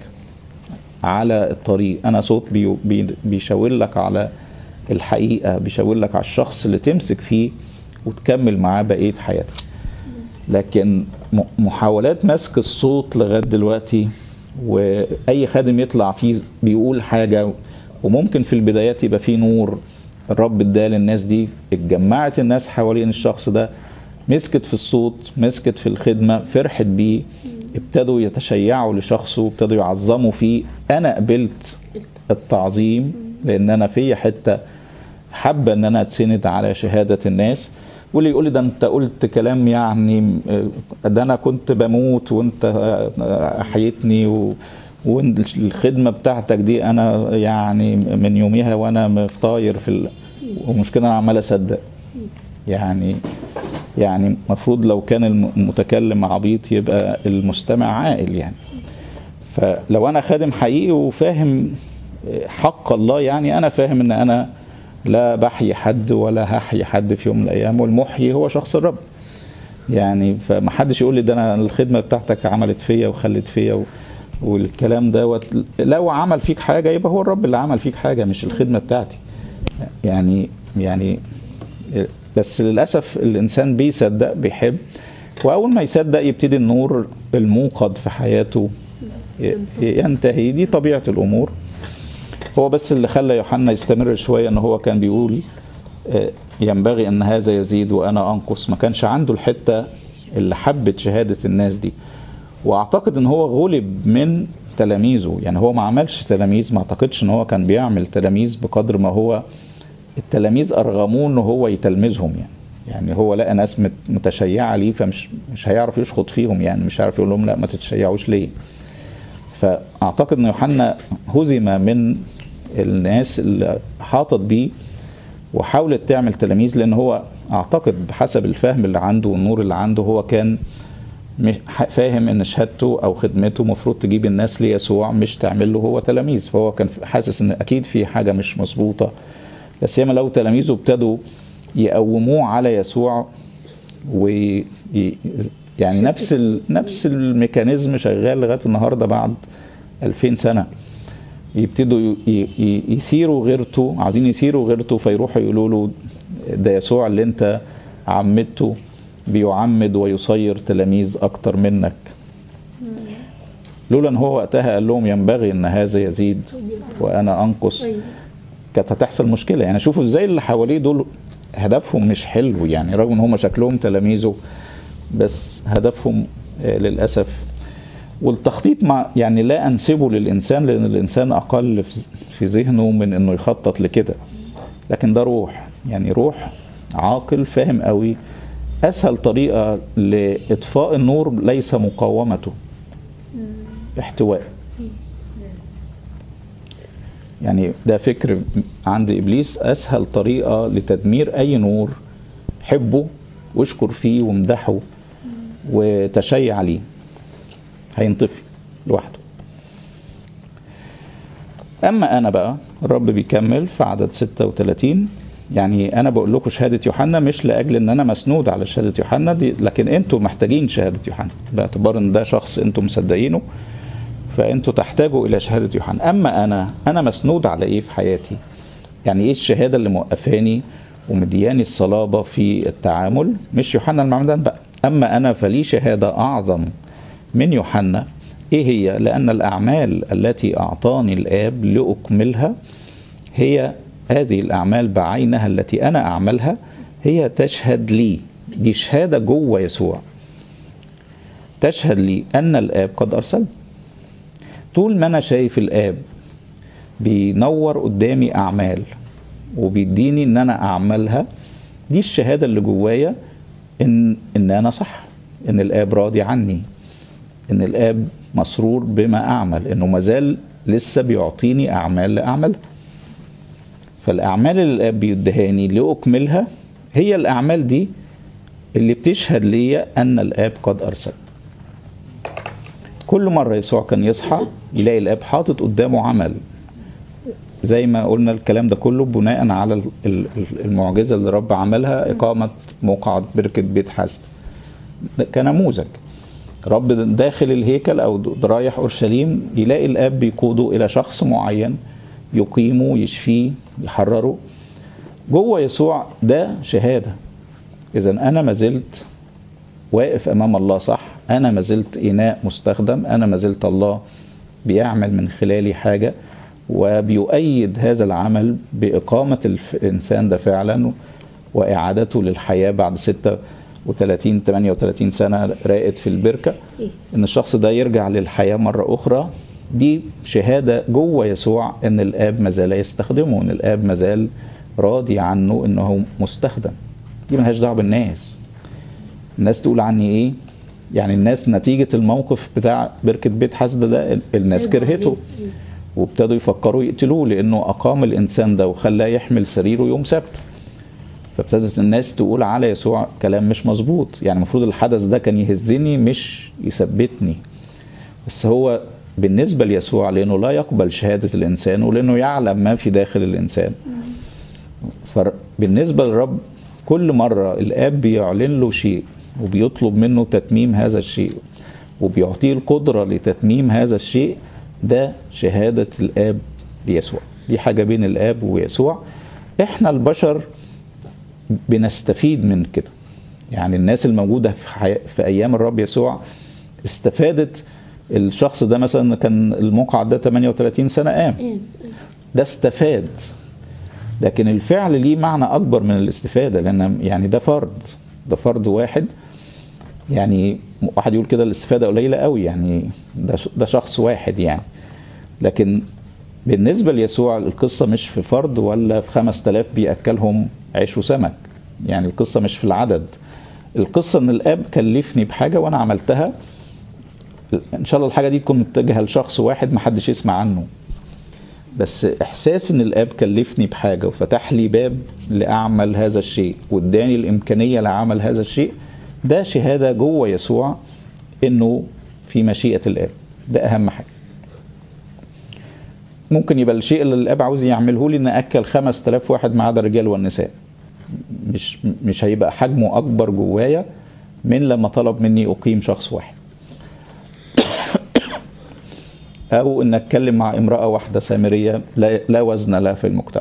[SPEAKER 1] على الطريق انا صوت بي بي بيشاور لك على الحقيقه بيشاور لك على الشخص اللي تمسك فيه وتكمل معاه بقيه حياتك لكن محاولات مسك الصوت لغايه دلوقتي واي خادم يطلع فيه بيقول حاجه وممكن في البدايات يبقى فيه نور الرب اداه للناس دي اتجمعت الناس حوالين الشخص ده مسكت في الصوت مسكت في الخدمه فرحت بيه ابتدوا يتشيعوا لشخصه ابتدوا يعظموا فيه انا قبلت التعظيم لان انا في حته حابه ان انا اتسند على شهاده الناس واللي يقول لي ده انت قلت كلام يعني ده انا كنت بموت وانت احيتني و... والخدمه بتاعتك دي انا يعني من يوميها وانا طاير في ال... ومشكله انا عمال اصدق يعني يعني المفروض لو كان المتكلم عبيط يبقى المستمع عاقل يعني فلو انا خادم حقيقي وفاهم حق الله يعني انا فاهم ان انا لا بحيي حد ولا هحيي حد في يوم من الايام والمحيي هو شخص الرب يعني فمحدش يقول لي ده انا الخدمه بتاعتك عملت فيا وخلت فيا و... والكلام دوت لو عمل فيك حاجه يبقى هو الرب اللي عمل فيك حاجه مش الخدمه بتاعتي يعني يعني بس للاسف الانسان بيصدق بيحب واول ما يصدق يبتدي النور الموقد في حياته ينتهي دي طبيعه الامور هو بس اللي خلى يوحنا يستمر شويه ان هو كان بيقول ينبغي ان هذا يزيد وانا انقص ما كانش عنده الحته اللي حبت شهاده الناس دي واعتقد ان هو غلب من تلاميذه يعني هو ما عملش تلاميذ ما اعتقدش ان هو كان بيعمل تلاميذ بقدر ما هو التلاميذ ارغموه ان هو يتلمذهم يعني يعني هو لقى ناس متشيعه ليه فمش مش هيعرف يشخط فيهم يعني مش هيعرف يقول لهم لا ما تتشيعوش ليه فاعتقد ان يوحنا هزم من الناس اللي حاطط بيه وحاولت تعمل تلاميذ لان هو اعتقد بحسب الفهم اللي عنده والنور اللي عنده هو كان فاهم ان شهادته او خدمته مفروض تجيب الناس ليسوع مش تعمل له هو تلاميذ فهو كان حاسس ان اكيد في حاجه مش مظبوطه بس ياما لو تلاميذه ابتدوا يقوموه على يسوع و يعني نفس ال... نفس الميكانيزم شغال لغايه النهارده بعد 2000 سنه يبتدوا ي... يثيروا غيرته عايزين يثيروا غيرته فيروحوا يقولوا له ده يسوع اللي انت عمدته بيعمد ويصير تلاميذ اكتر منك لولا ان هو وقتها قال لهم ينبغي ان هذا يزيد وانا انقص كانت هتحصل مشكله يعني شوفوا ازاي اللي حواليه دول هدفهم مش حلو يعني رغم ان هم شكلهم تلاميذه بس هدفهم للاسف والتخطيط مع يعني لا انسبه للانسان لان الانسان اقل في ذهنه من انه يخطط لكده لكن ده روح يعني روح عاقل فاهم قوي اسهل طريقه لاطفاء النور ليس مقاومته احتواء يعني ده فكر عند ابليس اسهل طريقه لتدمير اي نور حبه واشكر فيه وامدحه وتشيع ليه هينطفي لوحده اما انا بقى الرب بيكمل في عدد 36 يعني انا بقول لكم شهاده يوحنا مش لاجل ان انا مسنود على شهاده يوحنا دي لكن انتوا محتاجين شهاده يوحنا باعتبار ان ده شخص انتوا مصدقينه فانتوا تحتاجوا الى شهاده يوحنا اما انا انا مسنود على ايه في حياتي يعني ايه الشهاده اللي موقفاني ومدياني الصلابه في التعامل مش يوحنا المعمدان بقى اما انا فلي شهاده اعظم من يوحنا ايه هي لان الاعمال التي اعطاني الاب لاكملها هي هذه الاعمال بعينها التي انا اعملها هي تشهد لي دي شهاده جوه يسوع تشهد لي ان الاب قد ارسلني طول ما انا شايف الاب بينور قدامي اعمال وبيديني ان انا اعملها دي الشهاده اللي جوايا ان ان انا صح ان الاب راضي عني ان الاب مسرور بما اعمل انه مازال لسه بيعطيني اعمال لاعملها فالاعمال اللي الاب بيدهاني لاكملها هي الاعمال دي اللي بتشهد لي ان الاب قد ارسل كل مرة يسوع كان يصحى يلاقي الاب حاطط قدامه عمل زي ما قلنا الكلام ده كله بناء على المعجزة اللي رب عملها إقامة موقع بركة بيت حسن كنموذج رب داخل الهيكل أو رايح أورشليم يلاقي الآب بيقوده إلى شخص معين يقيمه يشفيه يحرره جوه يسوع ده شهادة إذا أنا ما زلت واقف أمام الله صح أنا ما زلت إناء مستخدم أنا ما زلت الله بيعمل من خلالي حاجة وبيؤيد هذا العمل بإقامة الإنسان ده فعلا وإعادته للحياة بعد 36 38 سنة راقد في البركة إن الشخص ده يرجع للحياة مرة أخرى دي شهادة جوه يسوع إن الآب ما زال يستخدمه إن الآب ما زال راضي عنه إنه مستخدم دي ملهاش دعوة بالناس الناس تقول عني إيه يعني الناس نتيجة الموقف بتاع بركة بيت حسد ده الناس كرهته وابتدوا يفكروا يقتلوه لانه اقام الانسان ده وخلاه يحمل سريره يوم سبت فابتدت الناس تقول على يسوع كلام مش مظبوط يعني المفروض الحدث ده كان يهزني مش يثبتني بس هو بالنسبه ليسوع لانه لا يقبل شهاده الانسان ولانه يعلم ما في داخل الانسان فبالنسبه للرب كل مره الاب بيعلن له شيء وبيطلب منه تتميم هذا الشيء وبيعطيه القدره لتتميم هذا الشيء ده شهادة الآب ليسوع دي حاجة بين الآب ويسوع احنا البشر بنستفيد من كده يعني الناس الموجودة في, حي... في أيام الرب يسوع استفادت الشخص ده مثلا كان المقعد ده 38 سنة قام ده استفاد لكن الفعل ليه معنى أكبر من الاستفادة لأن يعني ده فرد ده فرد واحد يعني واحد يقول كده الاستفاده قليله قوي يعني ده ده شخص واحد يعني لكن بالنسبه ليسوع القصه مش في فرد ولا في 5000 بياكلهم عيش وسمك يعني القصه مش في العدد القصه ان الاب كلفني بحاجه وانا عملتها ان شاء الله الحاجه دي تكون متجهه لشخص واحد ما حدش يسمع عنه بس احساس ان الاب كلفني بحاجه وفتح لي باب لاعمل هذا الشيء واداني الامكانيه لعمل هذا الشيء ده شهادة جوه يسوع انه في مشيئة الاب ده اهم حاجة ممكن يبقى الشيء اللي الاب عاوز يعمله لي ان اكل 5000 واحد ما عدا الرجال والنساء مش مش هيبقى حجمه اكبر جوايا من لما طلب مني اقيم شخص واحد او ان اتكلم مع امراه واحده سامريه لا, لا وزن لها في المجتمع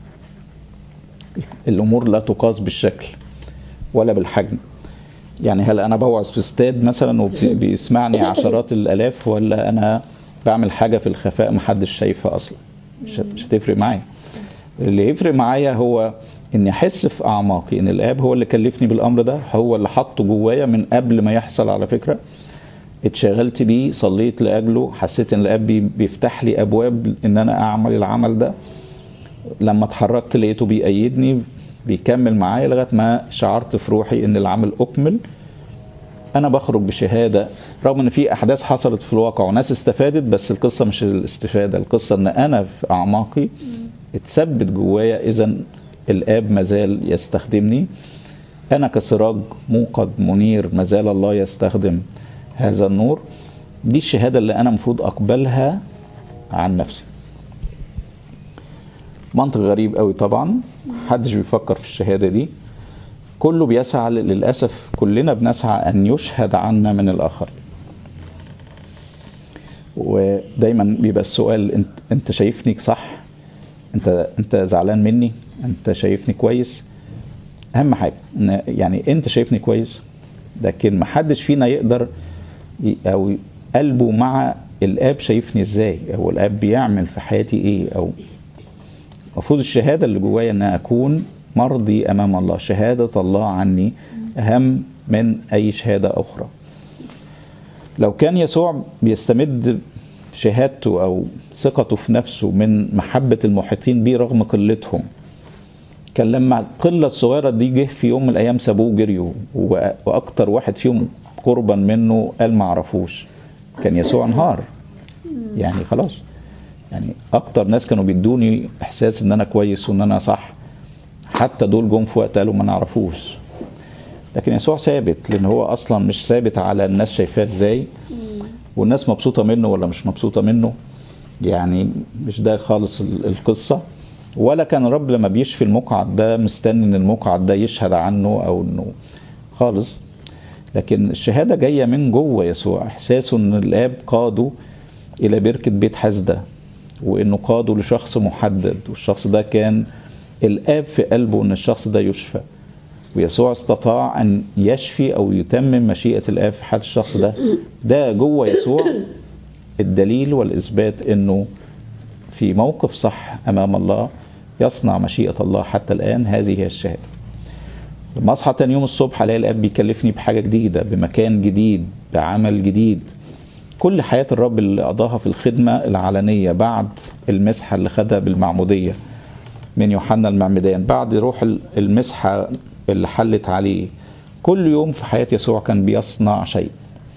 [SPEAKER 1] الامور لا تقاس بالشكل ولا بالحجم يعني هل انا بوعظ في استاد مثلا وبيسمعني عشرات الالاف ولا انا بعمل حاجه في الخفاء محدش شايفها اصلا مش مش هتفرق معايا اللي يفرق معايا هو اني احس في اعماقي ان الاب هو اللي كلفني بالامر ده هو اللي حطه جوايا من قبل ما يحصل على فكره اتشغلت بيه صليت لاجله حسيت ان الاب بيفتح لي ابواب ان انا اعمل العمل ده لما اتحركت لقيته بيأيدني بيكمل معايا لغايه ما شعرت في روحي ان العمل اكمل انا بخرج بشهاده رغم ان في احداث حصلت في الواقع وناس استفادت بس القصه مش الاستفاده القصه ان انا في اعماقي اتثبت جوايا اذا الاب مازال يستخدمني انا كسراج موقد منير مازال الله يستخدم هذا النور دي الشهاده اللي انا المفروض اقبلها عن نفسي منطق غريب قوي طبعا محدش بيفكر في الشهاده دي كله بيسعى للاسف كلنا بنسعى ان يشهد عنا من الاخر ودايما بيبقى السؤال انت انت شايفني صح انت انت زعلان مني انت شايفني كويس اهم حاجه ان يعني انت شايفني كويس لكن محدش فينا يقدر او قلبه مع الاب شايفني ازاي او الاب بيعمل في حياتي ايه او المفروض الشهاده اللي جوايا ان اكون مرضي امام الله شهاده الله عني اهم من اي شهاده اخرى لو كان يسوع بيستمد شهادته او ثقته في نفسه من محبه المحيطين بيه رغم قلتهم كان لما القله الصغيره دي جه في يوم من الايام سابوه وجريوا واكتر واحد فيهم قربا منه قال ما عرفوش كان يسوع انهار يعني خلاص يعني اكتر ناس كانوا بيدوني احساس ان انا كويس وان انا صح حتى دول جم في وقت قالوا ما نعرفوش لكن يسوع ثابت لان هو اصلا مش ثابت على الناس شايفاه ازاي والناس مبسوطه منه ولا مش مبسوطه منه يعني مش ده خالص القصه ولا كان الرب لما بيشفي المقعد ده مستني ان المقعد ده يشهد عنه او انه خالص لكن الشهاده جايه من جوه يسوع احساسه ان الاب قاده الى بركه بيت حسده وانه قاده لشخص محدد والشخص ده كان الاب في قلبه ان الشخص ده يشفى ويسوع استطاع ان يشفي او يتمم مشيئه الاب في حال الشخص ده ده جوه يسوع الدليل والاثبات انه في موقف صح امام الله يصنع مشيئه الله حتى الان هذه هي الشهاده لما اصحى تاني يوم الصبح الاقي الاب بيكلفني بحاجه جديده بمكان جديد بعمل جديد كل حياه الرب اللي قضاها في الخدمه العلنيه بعد المسحه اللي خدها بالمعموديه من يوحنا المعمدان بعد روح المسحه اللي حلت عليه كل يوم في حياه يسوع كان بيصنع شيء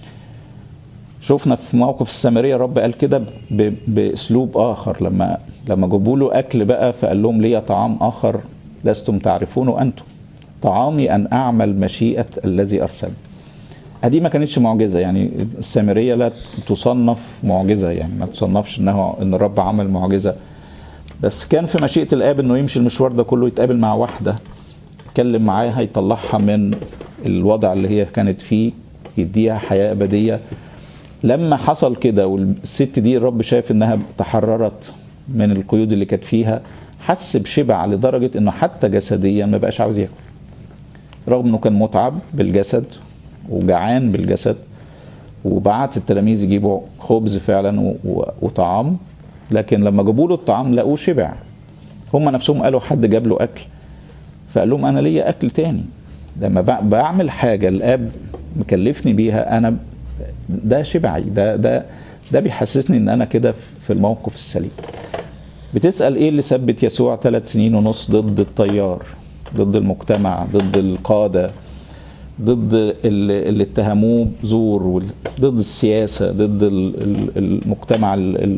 [SPEAKER 1] شفنا في موقف السامريه الرب قال كده باسلوب اخر لما لما جابوا له اكل بقى فقال لهم لي طعام اخر لستم تعرفونه انتم طعامي ان اعمل مشيئه الذي ارسل دي ما كانتش معجزه يعني السامريه لا تصنف معجزه يعني ما تصنفش انه ان الرب عمل معجزه بس كان في مشيئه الاب انه يمشي المشوار ده كله يتقابل مع واحده يتكلم معاها يطلعها من الوضع اللي هي كانت فيه يديها حياه ابديه لما حصل كده والست دي الرب شاف انها تحررت من القيود اللي كانت فيها حس بشبع لدرجه انه حتى جسديا ما بقاش عاوز ياكل رغم انه كان متعب بالجسد وجعان بالجسد وبعت التلاميذ يجيبوا خبز فعلا وطعام لكن لما جابوا له الطعام لقوه شبع هم نفسهم قالوا حد جاب له اكل فقال لهم انا ليا اكل تاني لما بعمل حاجه الاب مكلفني بيها انا ده شبعي ده ده ده بيحسسني ان انا كده في الموقف السليم بتسال ايه اللي ثبت يسوع ثلاث سنين ونص ضد التيار ضد المجتمع ضد القاده ضد اللي اتهموه بزور ضد السياسه ضد المجتمع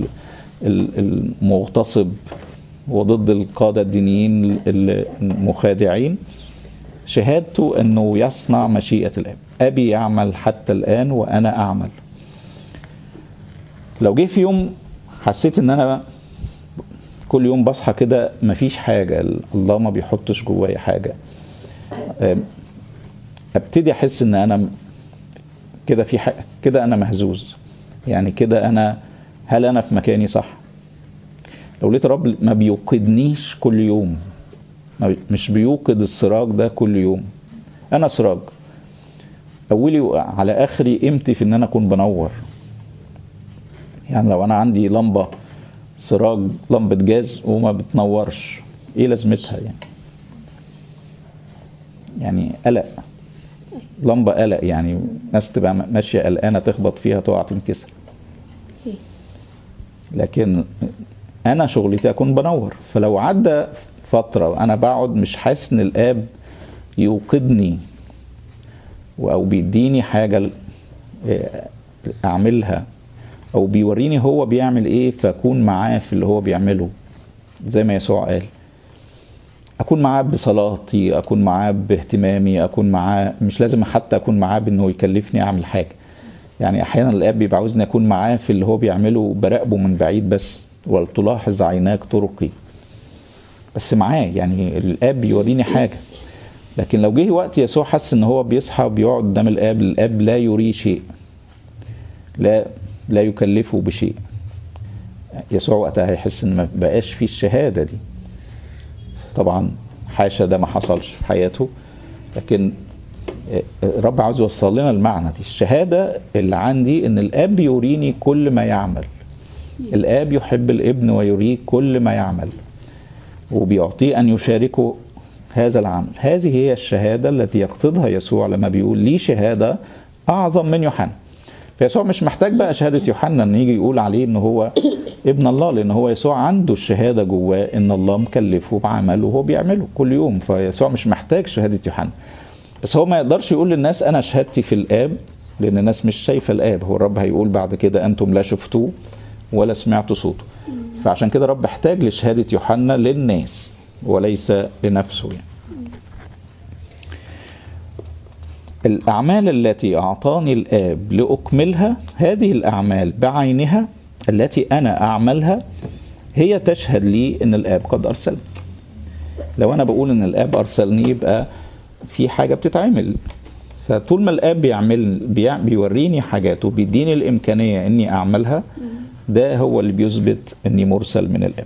[SPEAKER 1] المغتصب وضد القاده الدينيين المخادعين شهادته انه يصنع مشيئه الاب أبي يعمل حتى الآن وأنا أعمل لو جه في يوم حسيت ان انا كل يوم بصحى كده مفيش حاجة الله ما بيحطش جوايا حاجة ابتدي احس ان انا كده في حاجة كده انا مهزوز يعني كده انا هل انا في مكاني صح لو لقيت الرب ما بيوقدنيش كل يوم مش بيوقد السراج ده كل يوم انا سراج اولي على اخري قيمتي في ان انا اكون بنور يعني لو انا عندي لمبه سراج لمبه جاز وما بتنورش ايه لازمتها يعني يعني قلق لمبه قلق يعني ناس تبقى ماشيه قلقانه تخبط فيها تقع تنكسر لكن انا شغلتي اكون بنور فلو عدى فتره وانا بقعد مش حاسس ان الاب يوقدني او بيديني حاجه اعملها او بيوريني هو بيعمل ايه فاكون معاه في اللي هو بيعمله زي ما يسوع قال اكون معاه بصلاتي اكون معاه باهتمامي اكون معاه مش لازم حتى اكون معاه بانه يكلفني اعمل حاجه يعني احيانا الاب بيبقى عاوزني اكون معاه في اللي هو بيعمله براقبه من بعيد بس ولتلاحظ عيناك طرقي بس معاه يعني الاب بيوريني حاجه لكن لو جه وقت يسوع حس ان هو بيصحى وبيقعد قدام الاب الاب لا يريه شيء لا لا يكلفه بشيء يسوع وقتها هيحس ان ما بقاش فيه الشهاده دي طبعا حاشا ده ما حصلش في حياته لكن الرب عاوز يوصل لنا المعنى دي الشهاده اللي عندي ان الاب يريني كل ما يعمل الاب يحب الابن ويريه كل ما يعمل وبيعطيه ان يشاركه هذا العمل هذه هي الشهاده التي يقصدها يسوع لما بيقول لي شهاده اعظم من يوحنا فيسوع مش محتاج بقى شهادة يوحنا ان يجي يقول عليه ان هو ابن الله لان هو يسوع عنده الشهادة جواه ان الله مكلفه بعمل وهو بيعمله كل يوم فيسوع مش محتاج شهادة يوحنا بس هو ما يقدرش يقول للناس انا شهادتي في الاب لان الناس مش شايفة الاب هو الرب هيقول بعد كده انتم لا شفتوه ولا سمعتوا صوته فعشان كده الرب احتاج لشهادة يوحنا للناس وليس لنفسه يعني الأعمال التي أعطاني الآب لأكملها هذه الأعمال بعينها التي أنا أعملها هي تشهد لي أن الآب قد أرسلني لو أنا بقول أن الآب أرسلني يبقى في حاجة بتتعمل فطول ما الآب بيعمل بيوريني حاجات وبيديني الإمكانية أني أعملها ده هو اللي بيثبت أني مرسل من الآب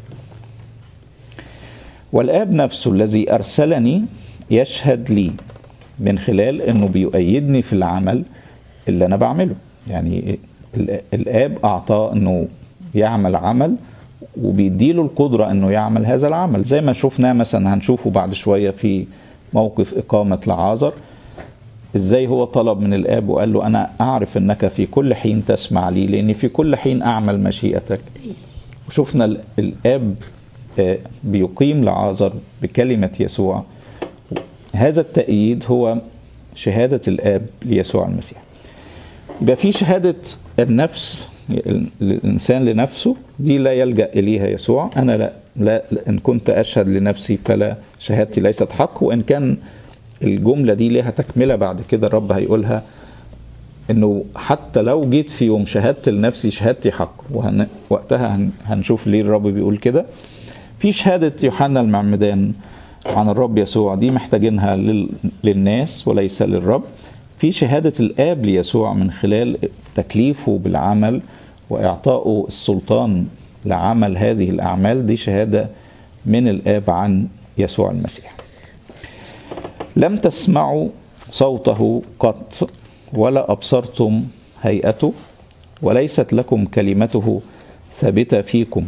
[SPEAKER 1] والآب نفسه الذي أرسلني يشهد لي من خلال انه بيؤيدني في العمل اللي انا بعمله يعني الاب اعطاه انه يعمل عمل وبيديله القدرة انه يعمل هذا العمل زي ما شفناه مثلا هنشوفه بعد شوية في موقف اقامة لعازر ازاي هو طلب من الاب وقال له انا اعرف انك في كل حين تسمع لي لاني في كل حين اعمل مشيئتك وشفنا الاب بيقيم لعازر بكلمة يسوع هذا التأييد هو شهادة الآب ليسوع المسيح يبقى في شهادة النفس الإنسان لنفسه دي لا يلجأ إليها يسوع أنا لا, لا إن كنت أشهد لنفسي فلا شهادتي ليست حق وإن كان الجملة دي لها تكملة بعد كده الرب هيقولها إنه حتى لو جيت في يوم شهادت لنفسي شهادتي حق وهن وقتها هنشوف ليه الرب بيقول كده في شهادة يوحنا المعمدان عن الرب يسوع دي محتاجينها للناس وليس للرب في شهادة الآب ليسوع من خلال تكليفه بالعمل وإعطائه السلطان لعمل هذه الأعمال دي شهادة من الآب عن يسوع المسيح لم تسمعوا صوته قط ولا أبصرتم هيئته وليست لكم كلمته ثابتة فيكم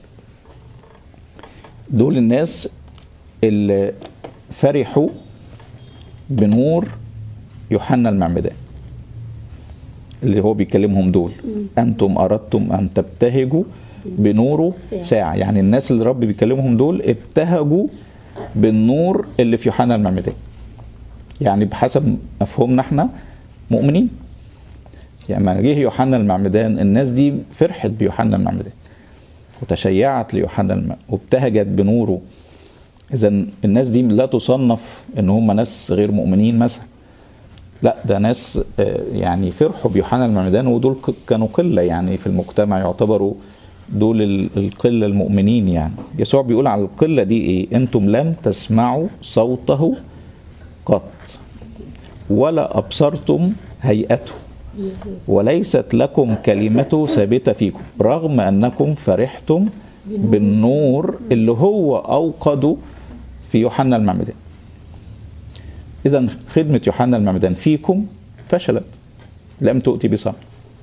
[SPEAKER 1] دول الناس اللي فرحوا بنور يوحنا المعمدان اللي هو بيكلمهم دول انتم اردتم ان تبتهجوا بنوره ساعة يعني الناس اللي رب بيكلمهم دول ابتهجوا بالنور اللي في يوحنا المعمدان يعني بحسب مفهومنا احنا مؤمنين يعني لما جه يوحنا المعمدان الناس دي فرحت بيوحنا المعمدان وتشيعت ليوحنا المعمدان وابتهجت بنوره اذا الناس دي لا تصنف ان هم ناس غير مؤمنين مثلا لا ده ناس يعني فرحوا بيوحنا المعمدان ودول كانوا قله يعني في المجتمع يعتبروا دول القله المؤمنين يعني يسوع بيقول على القله دي ايه انتم لم تسمعوا صوته قط ولا ابصرتم هيئته وليست لكم كلمته ثابته فيكم رغم انكم فرحتم بالنور اللي هو اوقده في يوحنا المعمدان اذا خدمه يوحنا المعمدان فيكم فشلت لم تؤتي بثمر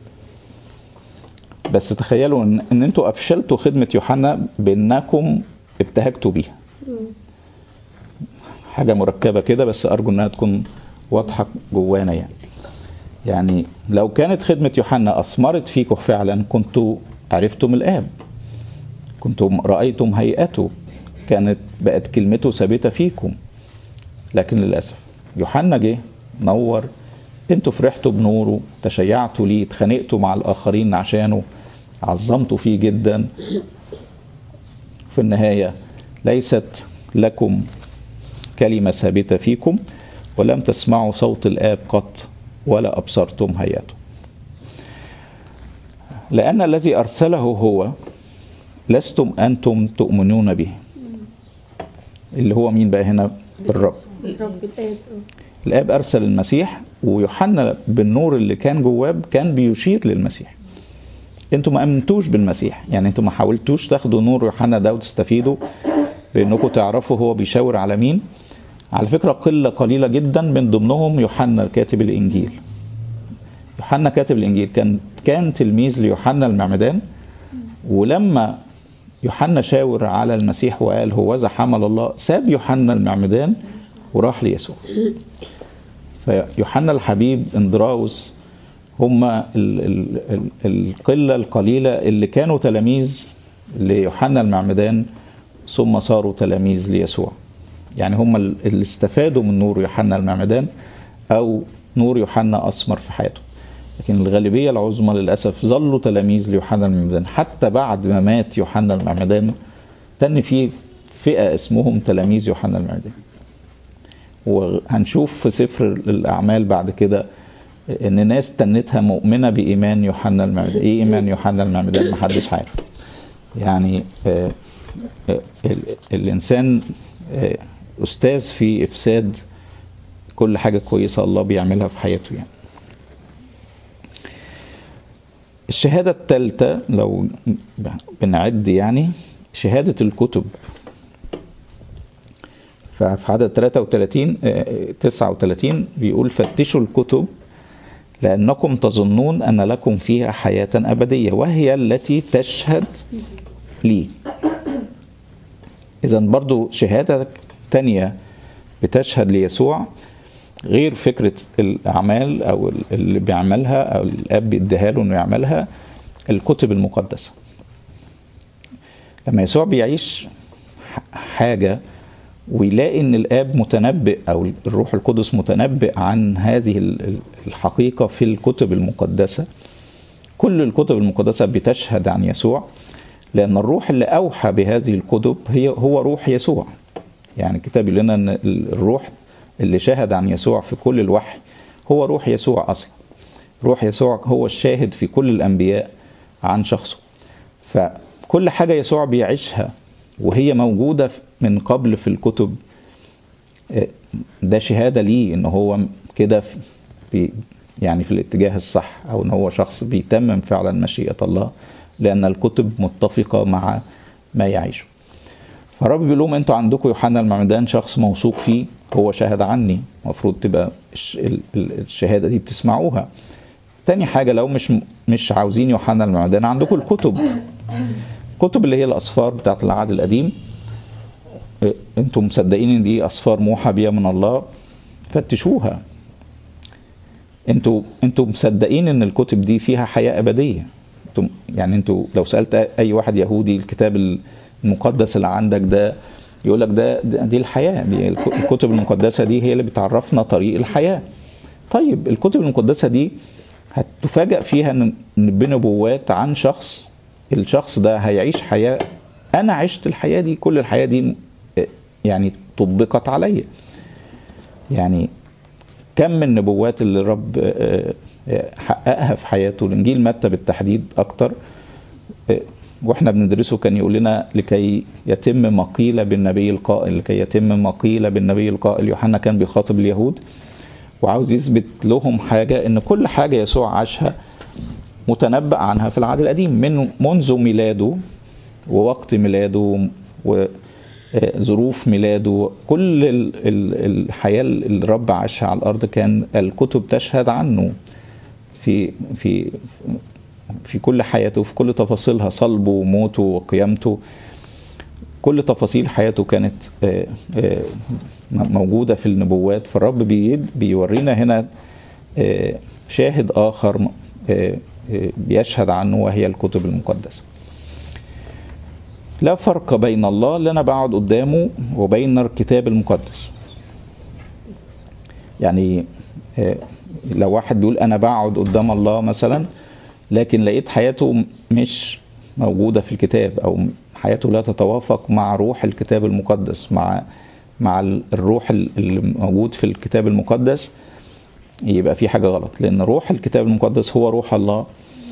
[SPEAKER 1] بس تخيلوا ان, إن انتوا افشلتوا خدمه يوحنا بانكم ابتهجتوا بيها حاجه مركبه كده بس ارجو انها تكون واضحه جوانا يعني يعني لو كانت خدمه يوحنا اثمرت فيكم فعلا كنتوا عرفتم الاب كنتم رايتم هيئته كانت بقت كلمته ثابته فيكم لكن للاسف يوحنا جه نور انتوا فرحتوا بنوره تشيعتوا ليه اتخانقتوا مع الاخرين عشانه عظمتوا فيه جدا في النهايه ليست لكم كلمه ثابته فيكم ولم تسمعوا صوت الاب قط ولا ابصرتم هيئته لان الذي ارسله هو لستم انتم تؤمنون به اللي هو مين بقى هنا الرب
[SPEAKER 2] الرب الآب
[SPEAKER 1] الاب ارسل المسيح ويوحنا بالنور اللي كان جواه كان بيشير للمسيح انتوا ما امنتوش بالمسيح يعني انتوا ما حاولتوش تاخدوا نور يوحنا ده وتستفيدوا بانكم تعرفوا هو بيشاور على مين على فكره قله قليله جدا من ضمنهم يوحنا كاتب الانجيل يوحنا كاتب الانجيل كان كان تلميذ ليوحنا المعمدان ولما يوحنا شاور على المسيح وقال هوذا حمل الله ساب يوحنا المعمدان وراح ليسوع فيوحنا الحبيب اندراوس هم ال ال ال القلة القليلة اللي كانوا تلاميذ ليوحنا المعمدان ثم صاروا تلاميذ ليسوع يعني هم اللي استفادوا من نور يوحنا المعمدان أو نور يوحنا أثمر في حياته لكن الغالبية العظمى للأسف ظلوا تلاميذ ليوحنا المعمدان حتى بعد ما مات يوحنا المعمدان تن في فئة اسمهم تلاميذ يوحنا المعمدان وهنشوف في سفر الأعمال بعد كده إن ناس تنتها مؤمنة بإيمان يوحنا المعمدان إيه إيمان يوحنا المعمدان محدش عارف يعني آه آه الإنسان آه أستاذ في إفساد كل حاجة كويسة الله بيعملها في حياته يعني الشهادة الثالثة لو بنعد يعني شهادة الكتب ففي عدد 33 39 بيقول فتشوا الكتب لأنكم تظنون أن لكم فيها حياة أبدية وهي التي تشهد لي إذا برضو شهادة تانية بتشهد ليسوع غير فكرة الأعمال أو اللي بيعملها أو الأب بيديها له إنه يعملها الكتب المقدسة لما يسوع بيعيش حاجة ويلاقي ان الاب متنبئ او الروح القدس متنبئ عن هذه الحقيقه في الكتب المقدسه كل الكتب المقدسه بتشهد عن يسوع لان الروح اللي اوحى بهذه الكتب هي هو روح يسوع يعني الكتاب يقول لنا ان الروح اللي شاهد عن يسوع في كل الوحي هو روح يسوع اصلا روح يسوع هو الشاهد في كل الانبياء عن شخصه فكل حاجه يسوع بيعيشها وهي موجوده من قبل في الكتب ده شهاده ليه ان هو كده في يعني في الاتجاه الصح او ان هو شخص بيتمم فعلا مشيئه الله لان الكتب متفقه مع ما يعيشه فالرب بيقول لهم انتوا عندكم يوحنا المعمدان شخص موثوق فيه هو شهد عني المفروض تبقى الشهاده دي بتسمعوها تاني حاجه لو مش مش عاوزين يوحنا المعمدان عندكم الكتب الكتب اللي هي الاسفار بتاعت العهد القديم انتم مصدقين ان دي اسفار موحى بيها من الله فتشوها انتوا انتوا مصدقين ان الكتب دي فيها حياه ابديه انتم يعني انتوا لو سالت اي واحد يهودي الكتاب المقدس اللي عندك ده يقول لك ده, ده دي الحياه دي الكتب المقدسه دي هي اللي بتعرفنا طريق الحياه طيب الكتب المقدسه دي هتفاجئ فيها ان بنبوات عن شخص الشخص ده هيعيش حياه انا عشت الحياه دي كل الحياه دي يعني طبقت عليا يعني كم النبوات اللي الرب حققها في حياته الانجيل متى بالتحديد اكتر واحنا بندرسه كان يقول لنا لكي يتم ما قيل بالنبي القائل لكي يتم ما قيل بالنبي القائل يوحنا كان بيخاطب اليهود وعاوز يثبت لهم حاجه ان كل حاجه يسوع عاشها متنبأ عنها في العهد القديم من منذ ميلاده ووقت ميلاده وظروف ميلاده كل الحياه اللي الرب عاشها على الارض كان الكتب تشهد عنه في في في كل حياته في كل تفاصيلها صلبه وموته وقيامته كل تفاصيل حياته كانت موجوده في النبوات فالرب بيورينا هنا شاهد اخر بيشهد عنه وهي الكتب المقدسه لا فرق بين الله اللي انا بقعد قدامه وبين الكتاب المقدس يعني لو واحد بيقول انا بقعد قدام الله مثلا لكن لقيت حياته مش موجودة في الكتاب أو حياته لا تتوافق مع روح الكتاب المقدس مع مع الروح اللي موجود في الكتاب المقدس يبقى في حاجة غلط لأن روح الكتاب المقدس هو روح الله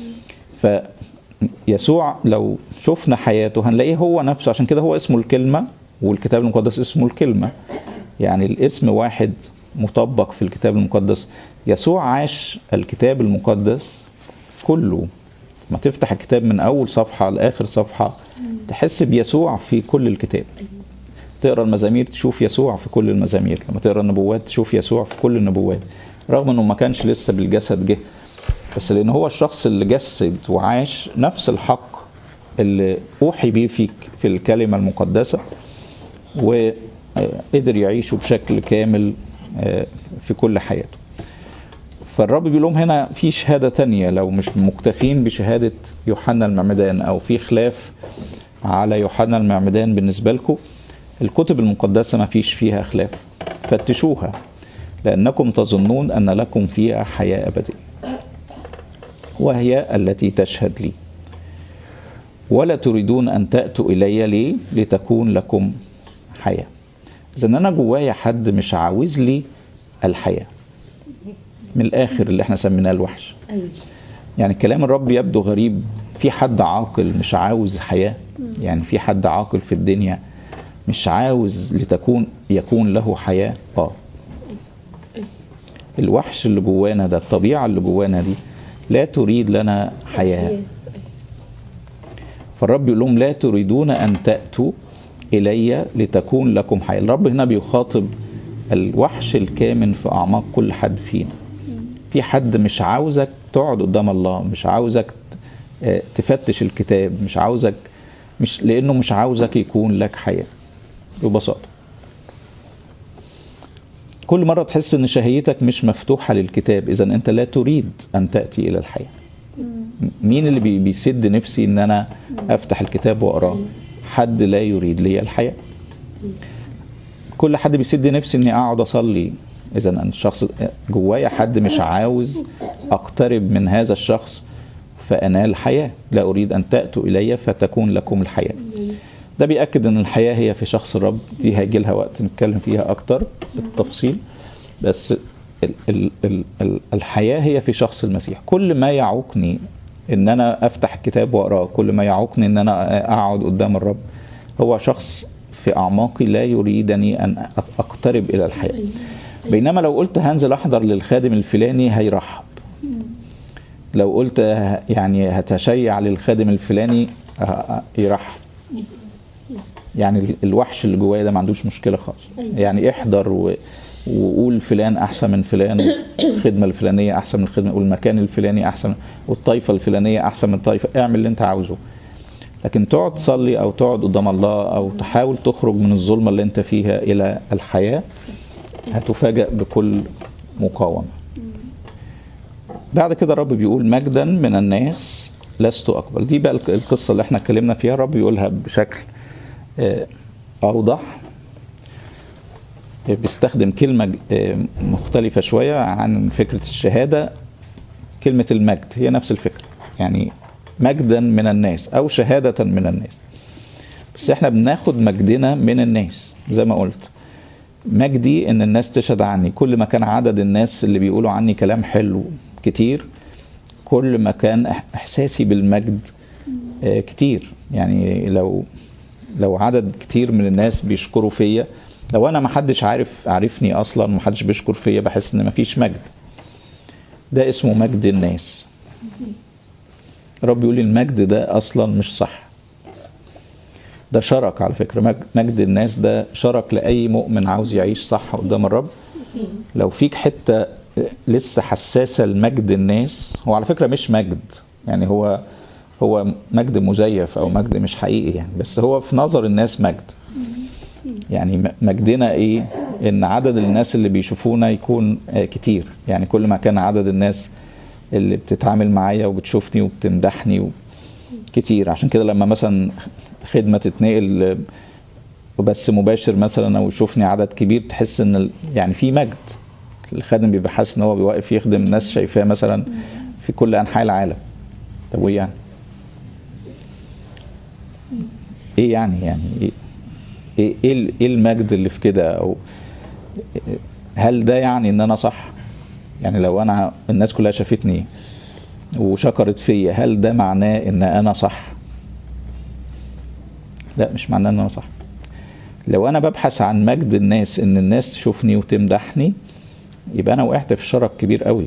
[SPEAKER 1] فيسوع لو شفنا حياته هنلاقيه هو نفسه عشان كده هو اسمه الكلمة والكتاب المقدس اسمه الكلمة يعني الاسم واحد مطبق في الكتاب المقدس يسوع عاش الكتاب المقدس كله ما تفتح الكتاب من اول صفحه لاخر صفحه تحس بيسوع في كل الكتاب تقرا المزامير تشوف يسوع في كل المزامير لما تقرا النبوات تشوف يسوع في كل النبوات رغم انه ما كانش لسه بالجسد جه بس لان هو الشخص اللي جسد وعاش نفس الحق اللي اوحي بيه فيك في الكلمه المقدسه وقدر يعيشه بشكل كامل في كل حياته فالرب بيقول لهم هنا في شهادة تانية لو مش مكتفين بشهادة يوحنا المعمدان أو في خلاف على يوحنا المعمدان بالنسبة لكم الكتب المقدسة ما فيش فيها خلاف فتشوها لأنكم تظنون أن لكم فيها حياة أبدية وهي التي تشهد لي ولا تريدون أن تأتوا إلي ليه لتكون لكم حياة إذا أنا جوايا حد مش عاوز لي الحياه من الاخر اللي احنا سميناه الوحش
[SPEAKER 2] أيوة.
[SPEAKER 1] يعني كلام الرب يبدو غريب في حد عاقل مش عاوز حياه يعني في حد عاقل في الدنيا مش عاوز لتكون يكون له حياه اه الوحش اللي جوانا ده الطبيعه اللي جوانا دي لا تريد لنا حياه فالرب يقول لهم لا تريدون ان تاتوا الي لتكون لكم حياه الرب هنا بيخاطب الوحش الكامن في اعماق كل حد فينا في حد مش عاوزك تقعد قدام الله مش عاوزك تفتش الكتاب مش عاوزك مش لانه مش عاوزك يكون لك حياه ببساطه كل مره تحس ان شهيتك مش مفتوحه للكتاب اذا انت لا تريد ان تاتي الى الحياه مين اللي بيسد نفسي ان انا افتح الكتاب واقراه حد لا يريد لي الحياه كل حد بيسد نفسي اني اقعد اصلي اذا انا الشخص جوايا حد مش عاوز اقترب من هذا الشخص فانال حياه لا اريد ان تاتوا الي فتكون لكم الحياه ده بيأكد ان الحياه هي في شخص الرب دي هيجي لها وقت نتكلم فيها اكتر بالتفصيل بس ال ال ال ال الحياه هي في شخص المسيح كل ما يعوقني ان انا افتح الكتاب واقراه كل ما يعوقني ان انا اقعد قدام الرب هو شخص في اعماقي لا يريدني ان اقترب الى الحياه بينما لو قلت هنزل احضر للخادم الفلاني هيرحب لو قلت يعني هتشيع للخادم الفلاني يرحب يعني الوحش اللي جوايا ده ما عندوش مشكله خالص يعني احضر و... وقول فلان احسن من فلان الخدمه الفلانيه احسن من الخدمه والمكان الفلاني احسن والطائفه الفلانيه احسن من الطائفه اعمل اللي انت عاوزه لكن تقعد تصلي او تقعد قدام الله او تحاول تخرج من الظلمه اللي انت فيها الى الحياه هتفاجأ بكل مقاومه بعد كده الرب بيقول مجدا من الناس لست اقبل دي بقى القصه اللي احنا اتكلمنا فيها الرب بيقولها بشكل اوضح بيستخدم كلمه مختلفه شويه عن فكره الشهاده كلمه المجد هي نفس الفكره يعني مجدا من الناس او شهاده من الناس بس احنا بناخد مجدنا من الناس زي ما قلت مجدي ان الناس تشهد عني كل ما كان عدد الناس اللي بيقولوا عني كلام حلو كتير كل ما كان احساسي بالمجد كتير يعني لو لو عدد كتير من الناس بيشكروا فيا لو انا ما حدش عارف عارفني اصلا ما حدش بيشكر فيا بحس ان مفيش مجد ده اسمه مجد الناس رب يقول لي المجد ده اصلا مش صح ده شرك على فكرة مجد الناس ده شرك لأي مؤمن عاوز يعيش صح قدام الرب لو فيك حتة لسه حساسة لمجد الناس هو على فكرة مش مجد يعني هو هو مجد مزيف أو مجد مش حقيقي يعني بس هو في نظر الناس مجد يعني مجدنا ايه ان عدد الناس اللي بيشوفونا يكون كتير يعني كل ما كان عدد الناس اللي بتتعامل معايا وبتشوفني وبتمدحني كتير عشان كده لما مثلا خدمة تتنقل بس مباشر مثلا او يشوفني عدد كبير تحس ان يعني في مجد الخادم بيبقى حاسس ان هو بيوقف يخدم ناس شايفاه مثلا في كل انحاء العالم طب وايه يعني ايه يعني يعني ايه ايه ايه المجد اللي في كده او هل ده يعني ان انا صح يعني لو انا الناس كلها شافتني وشكرت فيا هل ده معناه ان انا صح لا مش معناه ان انا صح لو انا ببحث عن مجد الناس ان الناس تشوفني وتمدحني يبقى انا وقعت في شرك كبير قوي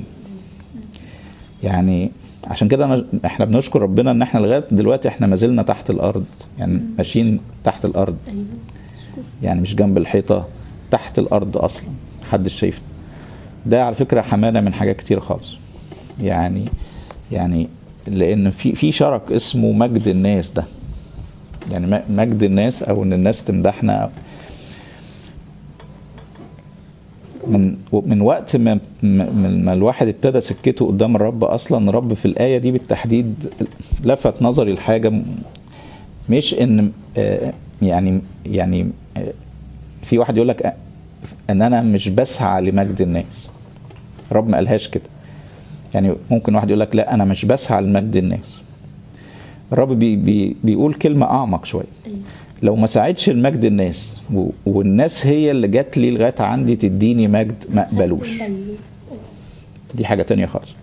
[SPEAKER 1] يعني عشان كده أنا احنا بنشكر ربنا ان احنا لغايه دلوقتي احنا ما زلنا تحت الارض يعني ماشيين تحت الارض يعني مش جنب الحيطه تحت الارض اصلا محدش شايفنا ده على فكره حماده من حاجات كتير خالص يعني يعني لان في في شرك اسمه مجد الناس ده يعني مجد الناس او ان الناس تمدحنا من من وقت ما ما الواحد ابتدى سكته قدام الرب اصلا الرب في الايه دي بالتحديد لفت نظري لحاجه مش ان يعني يعني في واحد يقول لك ان انا مش بسعى لمجد الناس الرب ما قالهاش كده يعني ممكن واحد يقول لك لا انا مش بسعى لمجد الناس الرب بي بي بيقول كلمه اعمق شويه لو ما ساعدش المجد الناس والناس هي اللي جات لي لغايه عندي تديني مجد ما اقبلوش دي حاجه تانية خالص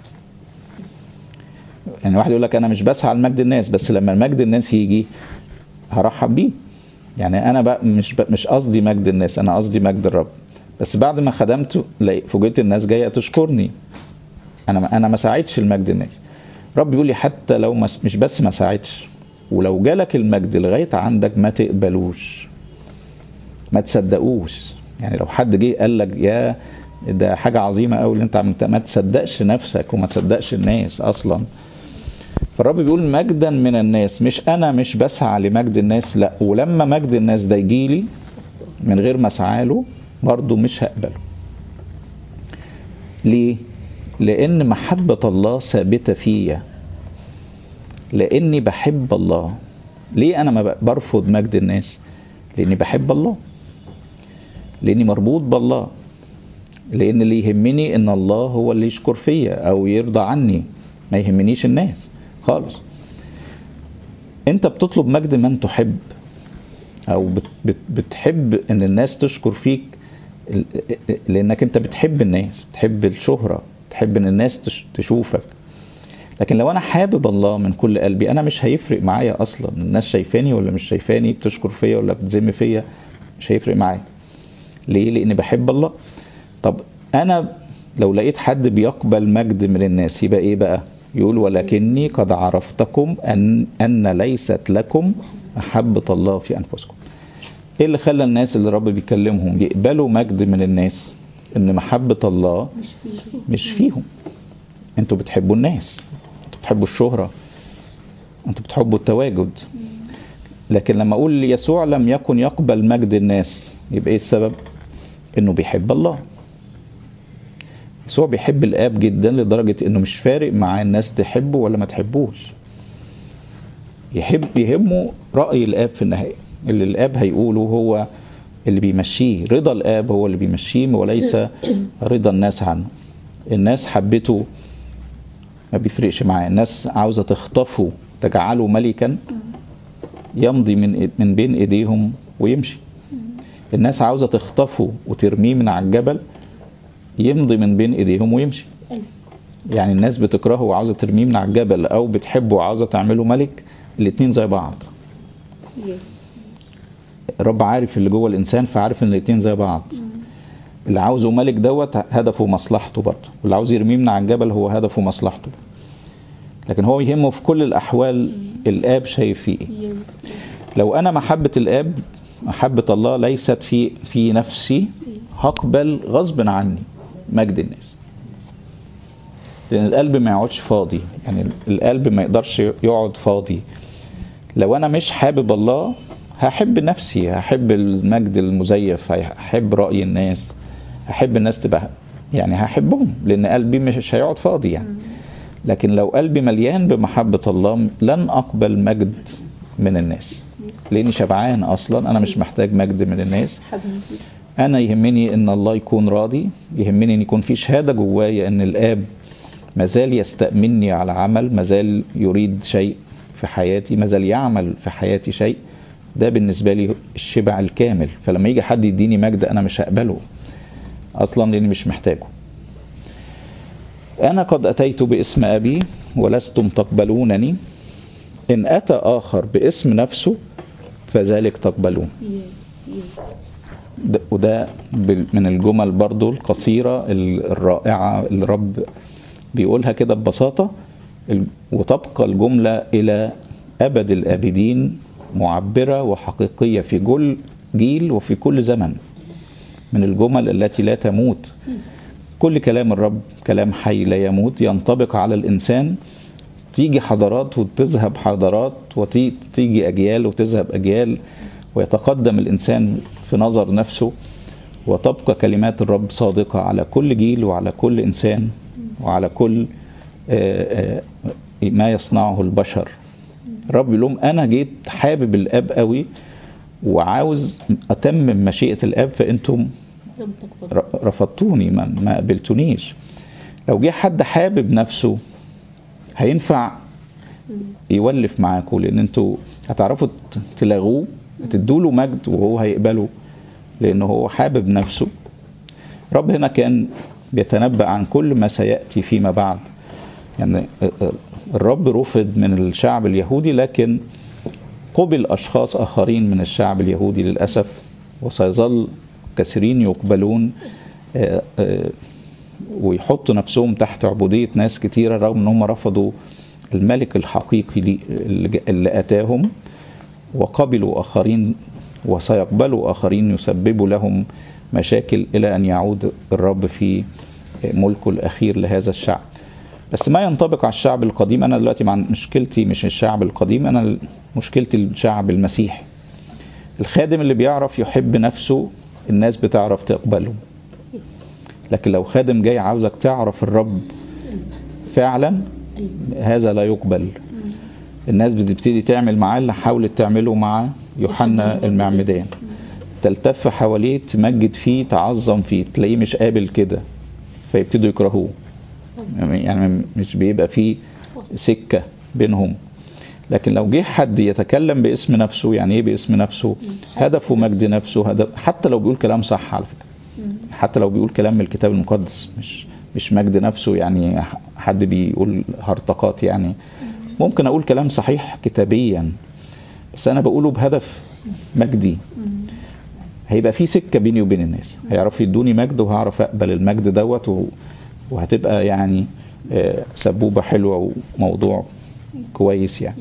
[SPEAKER 1] يعني واحد يقول لك انا مش بسعى لمجد الناس بس لما المجد الناس يجي هرحب بيه يعني انا بقى مش بقى مش قصدي مجد الناس انا قصدي مجد الرب بس بعد ما خدمت فوجئت الناس جايه تشكرني انا انا ما ساعدتش المجد الناس رب يقول لي حتى لو مش بس ما ساعدتش ولو جالك المجد لغايه عندك ما تقبلوش ما تصدقوش يعني لو حد جه قال لك يا ده حاجه عظيمه قوي اللي انت عملتها ما تصدقش نفسك وما تصدقش الناس اصلا فالرب بيقول مجدا من الناس مش انا مش بسعى لمجد الناس لا ولما مجد الناس ده يجي لي من غير ما اسعى له برضه مش هقبله ليه لان محبه الله ثابته فيا لاني بحب الله ليه انا ما برفض مجد الناس لاني بحب الله لاني مربوط بالله لان اللي يهمني ان الله هو اللي يشكر فيا او يرضى عني ما يهمنيش الناس خالص انت بتطلب مجد من تحب او بت بت بتحب ان الناس تشكر فيك لانك انت بتحب الناس بتحب الشهرة تحب ان الناس تشوفك لكن لو انا حابب الله من كل قلبي انا مش هيفرق معايا اصلا الناس شايفاني ولا مش شايفاني بتشكر فيا ولا بتذم فيا مش هيفرق معايا ليه لاني بحب الله طب انا لو لقيت حد بيقبل مجد من الناس يبقى ايه بقى يقول ولكني قد عرفتكم ان ان ليست لكم محبه الله في انفسكم ايه اللي خلى الناس اللي الرب بيكلمهم يقبلوا مجد من الناس ان محبه الله مش فيهم انتوا بتحبوا الناس انتوا بتحبوا الشهره انتوا بتحبوا التواجد لكن لما اقول يسوع لم يكن يقبل مجد الناس يبقى ايه السبب انه بيحب الله يسوع بيحب الاب جدا لدرجه انه مش فارق مع الناس تحبه ولا ما تحبوش يحب يهمه راي الاب في النهايه اللي الاب هيقوله هو اللي بيمشيه رضا الاب هو اللي بيمشيه وليس رضا الناس عنه الناس حبته ما بيفرقش معاه الناس عاوزه تخطفه تجعله ملكا يمضي من من بين ايديهم ويمشي الناس عاوزة تخطفه وترميه من على الجبل يمضي من بين ايديهم ويمشي
[SPEAKER 2] أيوة.
[SPEAKER 1] يعني الناس بتكرهه وعاوزة ترميه من على الجبل او بتحبه وعاوزة تعمله ملك الاتنين زي بعض
[SPEAKER 2] يس
[SPEAKER 1] الرب عارف اللي جوه الانسان فعارف ان الاتنين زي بعض اللي عاوزه ملك دوت هدفه مصلحته برضه واللي عاوز يرميه من على الجبل هو هدفه مصلحته لكن هو يهمه في كل الاحوال الاب شايف فيه ايه
[SPEAKER 2] يس
[SPEAKER 1] لو انا محبه الاب محبه الله ليست في في نفسي هقبل غصب عني مجد الناس لان القلب ما يقعدش فاضي يعني القلب ما يقدرش يقعد فاضي لو انا مش حابب الله هحب نفسي هحب المجد المزيف هحب راي الناس هحب الناس تبقى يعني هحبهم لان قلبي مش هيقعد فاضي يعني لكن لو قلبي مليان بمحبه الله لن اقبل مجد من الناس لاني شبعان اصلا انا مش محتاج مجد من الناس
[SPEAKER 2] حبيبي
[SPEAKER 1] انا يهمني ان الله يكون راضي يهمني ان يكون في شهاده جوايا ان الاب مازال يستأمني على عمل مازال يريد شيء في حياتي مازال يعمل في حياتي شيء ده بالنسبه لي الشبع الكامل فلما يجي حد يديني مجد انا مش هقبله اصلا لاني مش محتاجه انا قد اتيت باسم ابي ولستم تقبلونني ان اتى اخر باسم نفسه فذلك تقبلون
[SPEAKER 2] يس يس
[SPEAKER 1] ده- وده بال- من الجمل برضو القصيرة ال- الرائعة اللي الرب بيقولها كده ببساطة ال- وتبقى الجملة إلى أبد الآبدين معبرة وحقيقية في كل جيل وفي كل زمن من الجمل التي لا تموت كل كلام الرب كلام حي لا يموت ينطبق على الإنسان تيجي حضارات وتذهب حضارات وتيجي أجيال وتذهب أجيال ويتقدم الإنسان في نظر نفسه وتبقى كلمات الرب صادقة على كل جيل وعلى كل إنسان وعلى كل آه، آه، ما يصنعه البشر الرب يقول لهم أنا جيت حابب الآب قوي وعاوز أتمم مشيئة الآب فأنتم
[SPEAKER 2] لم تقبل
[SPEAKER 1] ر- رفضتوني ما, ما قبلتونيش لو جه حد حابب نفسه هينفع يولف معاكم لان انتوا هتعرفوا ت- تلاغوه تدوا له مجد وهو هيقبله لانه هو حابب نفسه رب هنا كان بيتنبأ عن كل ما سيأتي فيما بعد يعني الرب رفض من الشعب اليهودي لكن قبل أشخاص آخرين من الشعب اليهودي للأسف وسيظل كثيرين يقبلون آه، آه، ويحطوا نفسهم تحت عبودية ناس كتيرة رغم أنهم رفضوا الملك الحقيقي لي- اللي ج- اللي أتاهم وقبلوا آخرين وسيقبلوا آخرين يسببوا لهم مشاكل إلى أن يعود الرب في ملكه الأخير لهذا الشعب بس ما ينطبق على الشعب القديم أنا دلوقتي مع مشكلتي مش الشعب القديم أنا مشكلتي الشعب المسيحي الخادم اللي بيعرف يحب نفسه الناس بتعرف تقبله لكن لو خادم جاي عاوزك تعرف الرب فعلا
[SPEAKER 2] أيوة.
[SPEAKER 1] هذا لا يقبل الناس بتبتدي تعمل معاه اللي حاولت تعمله مع يوحنا المعمدان تلتف حواليه تمجد فيه تعظم فيه تلاقيه مش قابل كده فيبتدوا يكرهوه يعني مش بيبقى فيه سكة بينهم لكن لو جه حد يتكلم باسم نفسه يعني ايه باسم نفسه هدفه مجد نفسه هدف حتى لو بيقول كلام صح على فكرة حتى لو بيقول كلام من الكتاب المقدس مش مش مجد نفسه يعني حد بيقول هرطقات يعني ممكن اقول كلام صحيح كتابيا بس انا بقوله بهدف مجدي هيبقى في سكه بيني وبين الناس هيعرفوا يدوني مجد وهعرف اقبل المجد دوت و- وهتبقى يعني آه، سبوبه حلوه وموضوع كويس يعني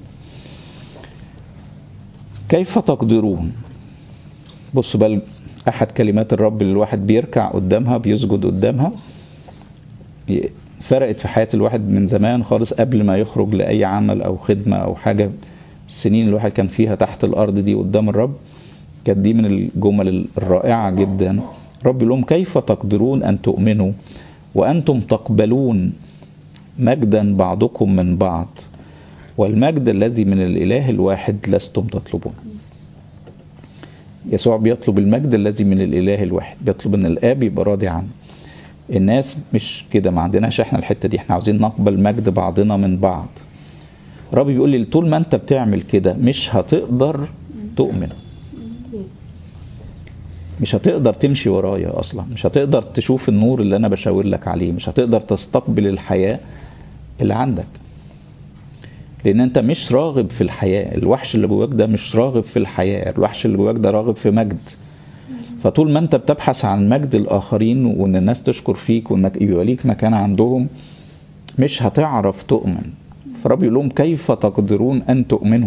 [SPEAKER 1] كيف تقدرون بص بل احد كلمات الرب اللي الواحد بيركع قدامها بيسجد قدامها ي- فرقت في حياة الواحد من زمان خالص قبل ما يخرج لأي عمل أو خدمة أو حاجة السنين اللي الواحد كان فيها تحت الأرض دي قدام الرب كانت دي من الجمل الرائعة جدا رب يقول لهم كيف تقدرون أن تؤمنوا وأنتم تقبلون مجدا بعضكم من بعض والمجد الذي من الإله الواحد لستم تطلبون يسوع بيطلب المجد الذي من الإله الواحد بيطلب أن الآب يبقى راضي عنه الناس مش كده ما عندناش احنا الحتة دي احنا عاوزين نقبل مجد بعضنا من بعض الرب بيقول لي طول ما انت بتعمل كده مش هتقدر تؤمن مش هتقدر تمشي ورايا اصلا مش هتقدر تشوف النور اللي انا بشاور لك عليه مش هتقدر تستقبل الحياة اللي عندك لان انت مش راغب في الحياة الوحش اللي جواك ده مش راغب في الحياة الوحش اللي جواك ده راغب في مجد فطول ما انت بتبحث عن مجد الاخرين وان الناس تشكر فيك وانك يبقى ليك مكان عندهم مش هتعرف تؤمن فرب يقول لهم كيف تقدرون ان تؤمنوا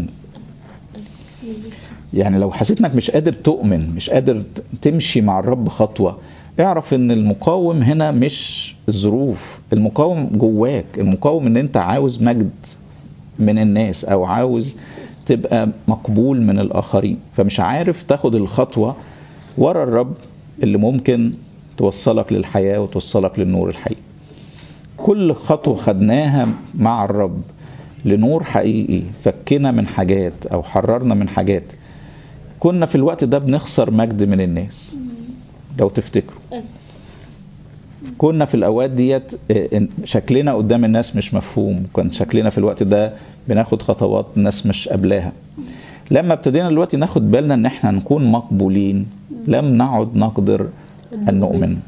[SPEAKER 1] يعني لو حسيت انك مش قادر تؤمن مش قادر تمشي مع الرب خطوة اعرف ان المقاوم هنا مش الظروف المقاوم جواك المقاوم ان انت عاوز مجد من الناس او عاوز تبقى مقبول من الاخرين فمش عارف تاخد الخطوة ورا الرب اللي ممكن توصلك للحياة وتوصلك للنور الحقيقي كل خطوة خدناها مع الرب لنور حقيقي فكنا من حاجات او حررنا من حاجات كنا في الوقت ده بنخسر مجد من الناس لو تفتكروا كنا في الاوقات ديت شكلنا قدام الناس مش مفهوم كان شكلنا في الوقت ده بناخد خطوات الناس مش قبلاها لما ابتدينا دلوقتي ناخد بالنا ان احنا نكون مقبولين لم نعد نقدر ان نؤمن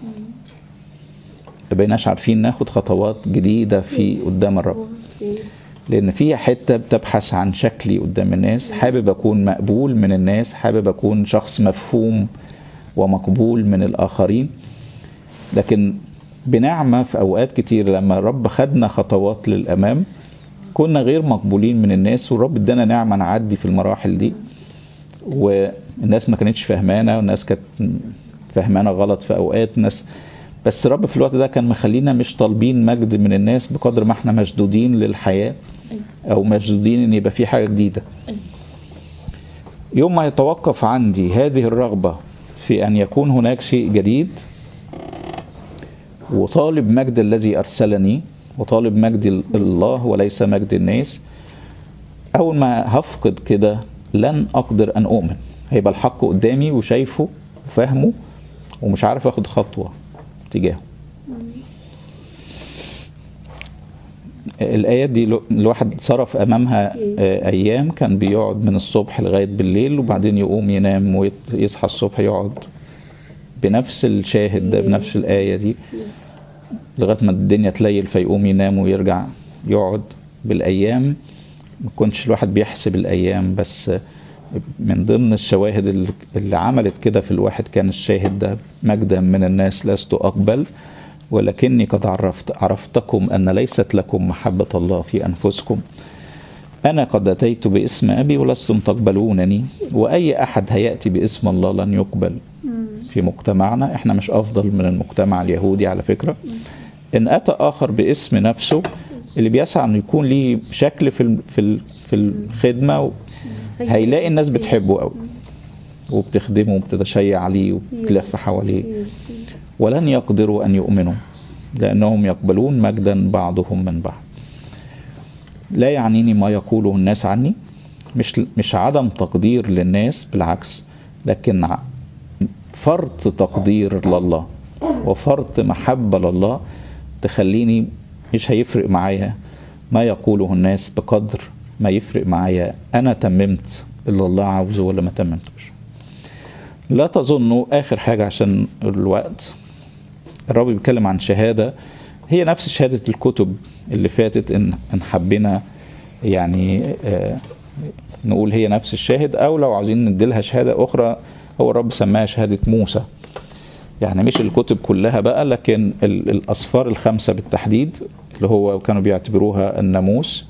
[SPEAKER 1] بقيناش عارفين ناخد خطوات جديدة في قدام الرب لان فيها حتة بتبحث عن شكلي قدام الناس حابب اكون مقبول من الناس حابب اكون شخص مفهوم ومقبول من الاخرين لكن بنعمة في اوقات كتير لما الرب خدنا خطوات للامام كنا غير مقبولين من الناس والرب ادانا نعمة نعدي في المراحل دي والناس ما كانتش فهمانة والناس كانت فهمانة غلط في اوقات ناس بس الرب في الوقت ده كان مخلينا مش طالبين مجد من الناس بقدر ما احنا مشدودين للحياة او مشدودين ان يبقى في حاجة جديدة يوم ما يتوقف عندي هذه الرغبة في ان يكون هناك شيء جديد وطالب مجد الذي ارسلني وطالب مجد الله وليس مجد الناس اول ما هفقد كده لن اقدر ان اؤمن هيبقى الحق قدامي وشايفه وفاهمه ومش عارف اخد خطوه تجاهه الآيات دي الواحد صرف أمامها أيام كان بيقعد من الصبح لغاية بالليل وبعدين يقوم ينام ويصحى الصبح يقعد بنفس الشاهد ده بنفس الآية دي لغاية ما الدنيا تليل فيقوم ينام ويرجع يقعد بالأيام ما كنتش الواحد بيحسب الأيام بس من ضمن الشواهد اللي عملت كده في الواحد كان الشاهد ده مجدا من الناس لست أقبل ولكني قد عرفت عرفتكم أن ليست لكم محبة الله في أنفسكم أنا قد أتيت باسم أبي ولستم تقبلونني وأي أحد هيأتي باسم الله لن يقبل في مجتمعنا احنا مش أفضل من المجتمع اليهودي على فكرة إن أتى آخر باسم نفسه اللي بيسعى انه يكون ليه شكل في في في الخدمه هيلاقي الناس بتحبه قوي وبتخدمه وبتتشيع عليه وبتلف حواليه ولن يقدروا ان يؤمنوا لانهم يقبلون مجدا بعضهم من بعض لا يعنيني ما يقوله الناس عني مش مش عدم تقدير للناس بالعكس لكن فرط تقدير لله وفرط محبه لله تخليني مش هيفرق معايا ما يقوله الناس بقدر ما يفرق معايا انا تممت اللي الله عاوزه ولا ما تممتوش لا تظنوا اخر حاجة عشان الوقت الرب بيتكلم عن شهادة هي نفس شهادة الكتب اللي فاتت ان, إن حبينا يعني آه نقول هي نفس الشاهد او لو عاوزين نديلها شهادة اخرى هو الرب سماها شهادة موسى يعني مش الكتب كلها بقى لكن الأصفار الخمسة بالتحديد اللي هو كانوا بيعتبروها الناموس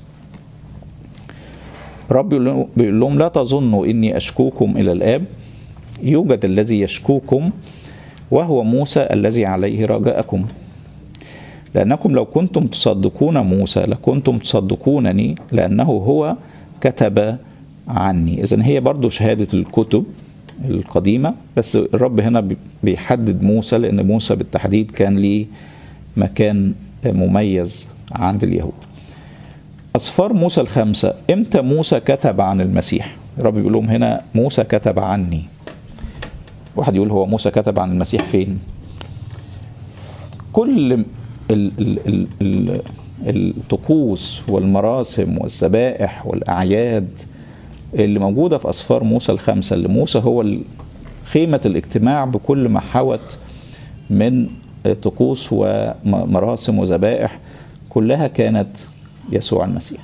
[SPEAKER 1] رب بيقول لهم لا تظنوا إني أشكوكم إلى الآب يوجد الذي يشكوكم وهو موسى الذي عليه رجاءكم لأنكم لو كنتم تصدقون موسى لكنتم تصدقونني لأنه هو كتب عني إذن هي برضو شهادة الكتب القديمة بس الرب هنا بيحدد موسى لأن موسى بالتحديد كان ليه مكان مميز عند اليهود أصفار موسى الخمسة إمتى موسى كتب عن المسيح الرب بيقول لهم هنا موسى كتب عني واحد يقول هو موسى كتب عن المسيح فين كل ال ال ال ال الطقوس والمراسم والذبائح والأعياد اللي موجودة في أسفار موسى الخمسة اللي موسى هو اللي خيمة الاجتماع بكل ما حوت من طقوس ومراسم وذبائح كلها كانت يسوع المسيح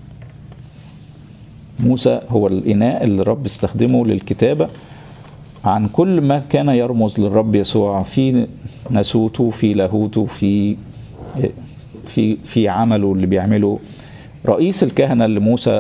[SPEAKER 1] موسى هو الإناء اللي الرب استخدمه للكتابة عن كل ما كان يرمز للرب يسوع في ناسوته في لاهوته في في في عمله اللي بيعمله رئيس الكهنة اللي موسى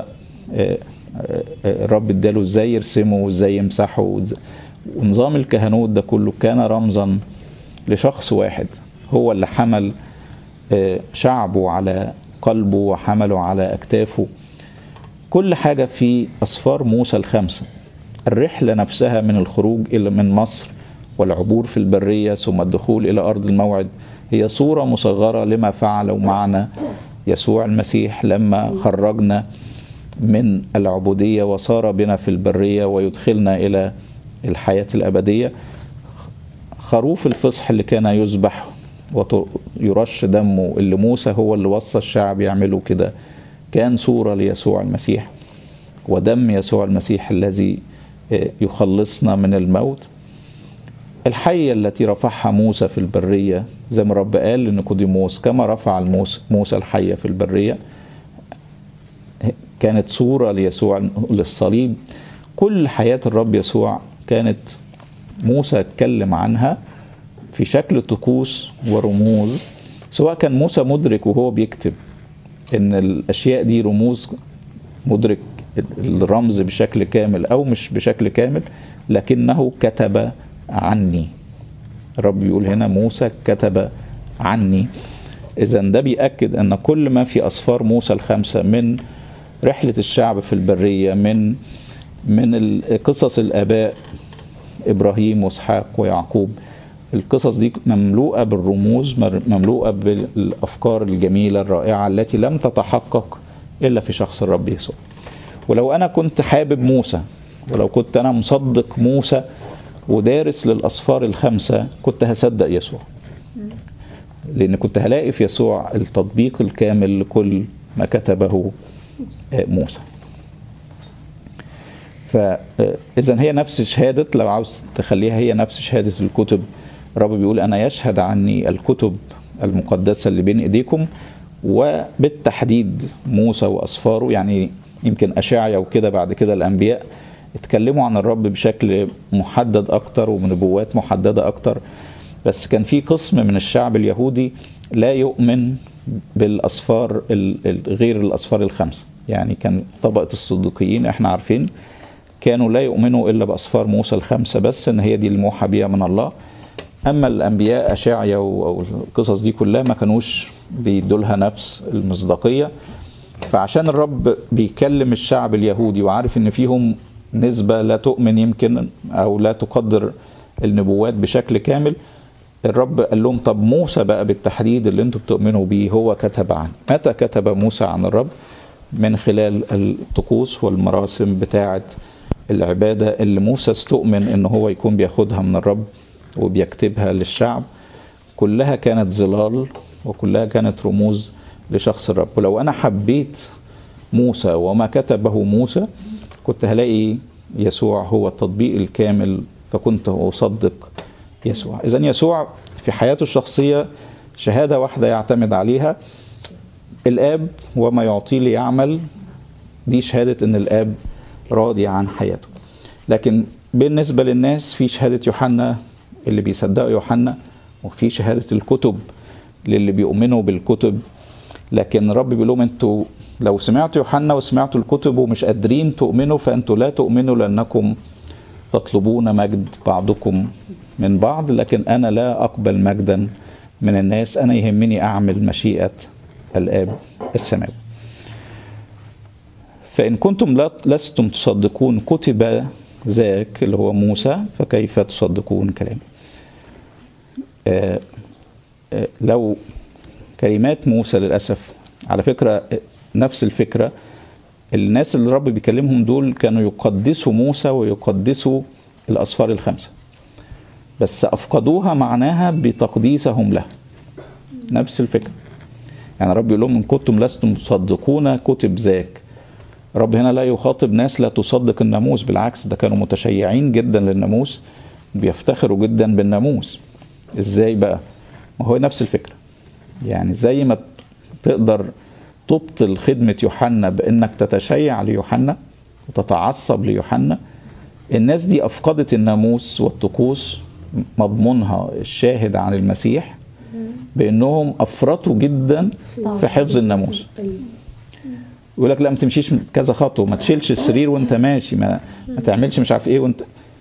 [SPEAKER 1] الرب اداله ازاي يرسمه وازاي يمسحه ونظام الكهنوت ده كله كان رمزا لشخص واحد هو اللي حمل شعبه على قلبه وحمله على اكتافه كل حاجة في أسفار موسى الخمسة الرحلة نفسها من الخروج إلى من مصر والعبور في البرية ثم الدخول إلى أرض الموعد هي صورة مصغرة لما فعله معنا يسوع المسيح لما خرجنا من العبودية وصار بنا في البرية ويدخلنا إلى الحياة الأبدية خروف الفصح اللي كان يذبح ويرش دمه اللي موسى هو اللي وصى الشعب يعملوا كده كان صورة ليسوع المسيح ودم يسوع المسيح الذي يخلصنا من الموت الحية التي رفعها موسى في البرية زي ما رب قال لنيقوديموس كما رفع موسى الحية في البرية كانت صورة ليسوع للصليب كل حياة الرب يسوع كانت موسى اتكلم عنها في شكل طقوس ورموز سواء كان موسى مدرك وهو بيكتب ان الاشياء دي رموز مدرك الرمز بشكل كامل او مش بشكل كامل لكنه كتب عني الرب بيقول هنا موسى كتب عني اذا ده بيأكد ان كل ما في اسفار موسى الخمسة من رحلة الشعب في البرية من من قصص الاباء ابراهيم واسحاق ويعقوب القصص دي مملوءة بالرموز مملوءة بالأفكار الجميلة الرائعة التي لم تتحقق إلا في شخص الرب يسوع ولو أنا كنت حابب موسى ولو كنت أنا مصدق موسى ودارس للأسفار الخمسة كنت هصدق يسوع لأن كنت هلاقي في يسوع التطبيق الكامل لكل ما كتبه موسى فإذا هي نفس شهادة لو عاوز تخليها هي نفس شهادة الكتب الرب بيقول أنا يشهد عني الكتب المقدسة اللي بين إيديكم وبالتحديد موسى وأسفاره يعني يمكن أشعيا وكده بعد كده الأنبياء اتكلموا عن الرب بشكل محدد أكتر وبنبوات محددة أكتر بس كان في قسم من الشعب اليهودي لا يؤمن بالأسفار غير الأسفار الخمسة يعني كان طبقة الصديقيين احنا عارفين كانوا لا يؤمنوا إلا بأسفار موسى الخمسة بس إن هي دي الموحى بها من الله اما الانبياء اشعيا او القصص دي كلها ما كانوش بيدولها نفس المصداقيه فعشان الرب بيكلم الشعب اليهودي وعارف ان فيهم نسبه لا تؤمن يمكن او لا تقدر النبوات بشكل كامل الرب قال لهم طب موسى بقى بالتحديد اللي انتم بتؤمنوا بيه هو كتب عنه متى كتب موسى عن الرب من خلال الطقوس والمراسم بتاعه العباده اللي موسى استؤمن ان هو يكون بياخدها من الرب وبيكتبها للشعب كلها كانت ظلال وكلها كانت رموز لشخص الرب ولو انا حبيت موسى وما كتبه موسى كنت هلاقي يسوع هو التطبيق الكامل فكنت اصدق يسوع اذا يسوع في حياته الشخصيه شهاده واحده يعتمد عليها الاب وما يعطيه ليعمل دي شهاده ان الاب راضي عن حياته لكن بالنسبه للناس في شهاده يوحنا اللي بيصدقوا يوحنا وفي شهادة الكتب للي بيؤمنوا بالكتب لكن الرب بيقول لهم انتوا لو سمعتوا يوحنا وسمعتوا الكتب ومش قادرين تؤمنوا فانتوا لا تؤمنوا لانكم تطلبون مجد بعضكم من بعض لكن انا لا اقبل مجدا من الناس انا يهمني اعمل مشيئة الاب السماوي فان كنتم لستم تصدقون كتب ذاك اللي هو موسى فكيف تصدقون كلامه آه آه لو كلمات موسى للأسف على فكرة نفس الفكرة الناس اللي الرب بيكلمهم دول كانوا يقدسوا موسى ويقدسوا الأسفار الخمسة بس أفقدوها معناها بتقديسهم له نفس الفكرة يعني الرب يقول لهم إن كنتم لستم تصدقون كتب ذاك الرب هنا لا يخاطب ناس لا تصدق الناموس بالعكس ده كانوا متشيعين جدا للناموس بيفتخروا جدا بالناموس ازاي بقى ما هو نفس الفكرة يعني زي ما تقدر تبطل خدمة يوحنا بانك تتشيع ليوحنا وتتعصب ليوحنا الناس دي افقدت الناموس والطقوس مضمونها الشاهد عن المسيح بانهم افرطوا جدا في حفظ الناموس
[SPEAKER 2] أيوة.
[SPEAKER 1] يقول لك لا ما تمشيش كذا خطوه ما تشيلش السرير وانت ماشي ما, ما تعملش مش عارف ايه وانت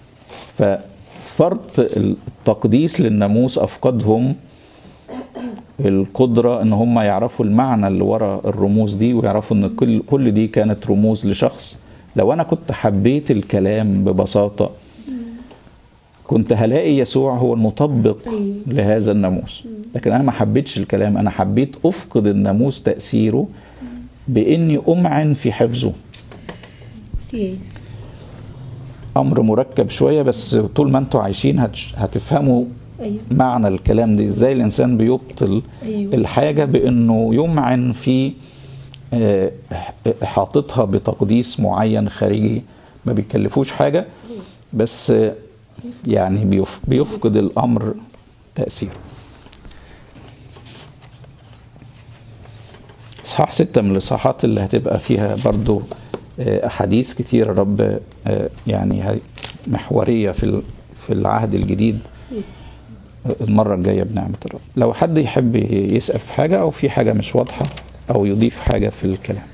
[SPEAKER 1] ففرط التقديس للناموس افقدهم القدره ان هم يعرفوا المعنى اللي ورا الرموز دي ويعرفوا ان كل كل دي كانت رموز لشخص لو انا كنت حبيت الكلام ببساطه كنت هلاقي يسوع هو المطبق
[SPEAKER 2] أيوة.
[SPEAKER 1] لهذا الناموس لكن انا ما حبيتش الكلام انا حبيت افقد الناموس تاثيره باني امعن في حفظه
[SPEAKER 2] يس
[SPEAKER 1] امر مركب شويه بس طول ما انتوا عايشين هتش- هتفهموا
[SPEAKER 2] أيوة.
[SPEAKER 1] معنى الكلام ده ازاي الانسان بيبطل
[SPEAKER 2] أيوة.
[SPEAKER 1] الحاجه بانه يمعن في آه، احاطتها بتقديس معين خارجي ما بيكلفوش حاجه بس آه، يعني بيف- بيفقد الامر تاثيره اصحاح ستة من الاصحاحات اللي هتبقى فيها برضو آه، احاديث كتير رب آه، يعني هي- محوريه في ال- في العهد الجديد
[SPEAKER 2] يس.
[SPEAKER 1] المرة الجاية بنعمة الرب لو حد يحب يسأل في حاجة أو في حاجة مش واضحة أو يضيف حاجة في الكلام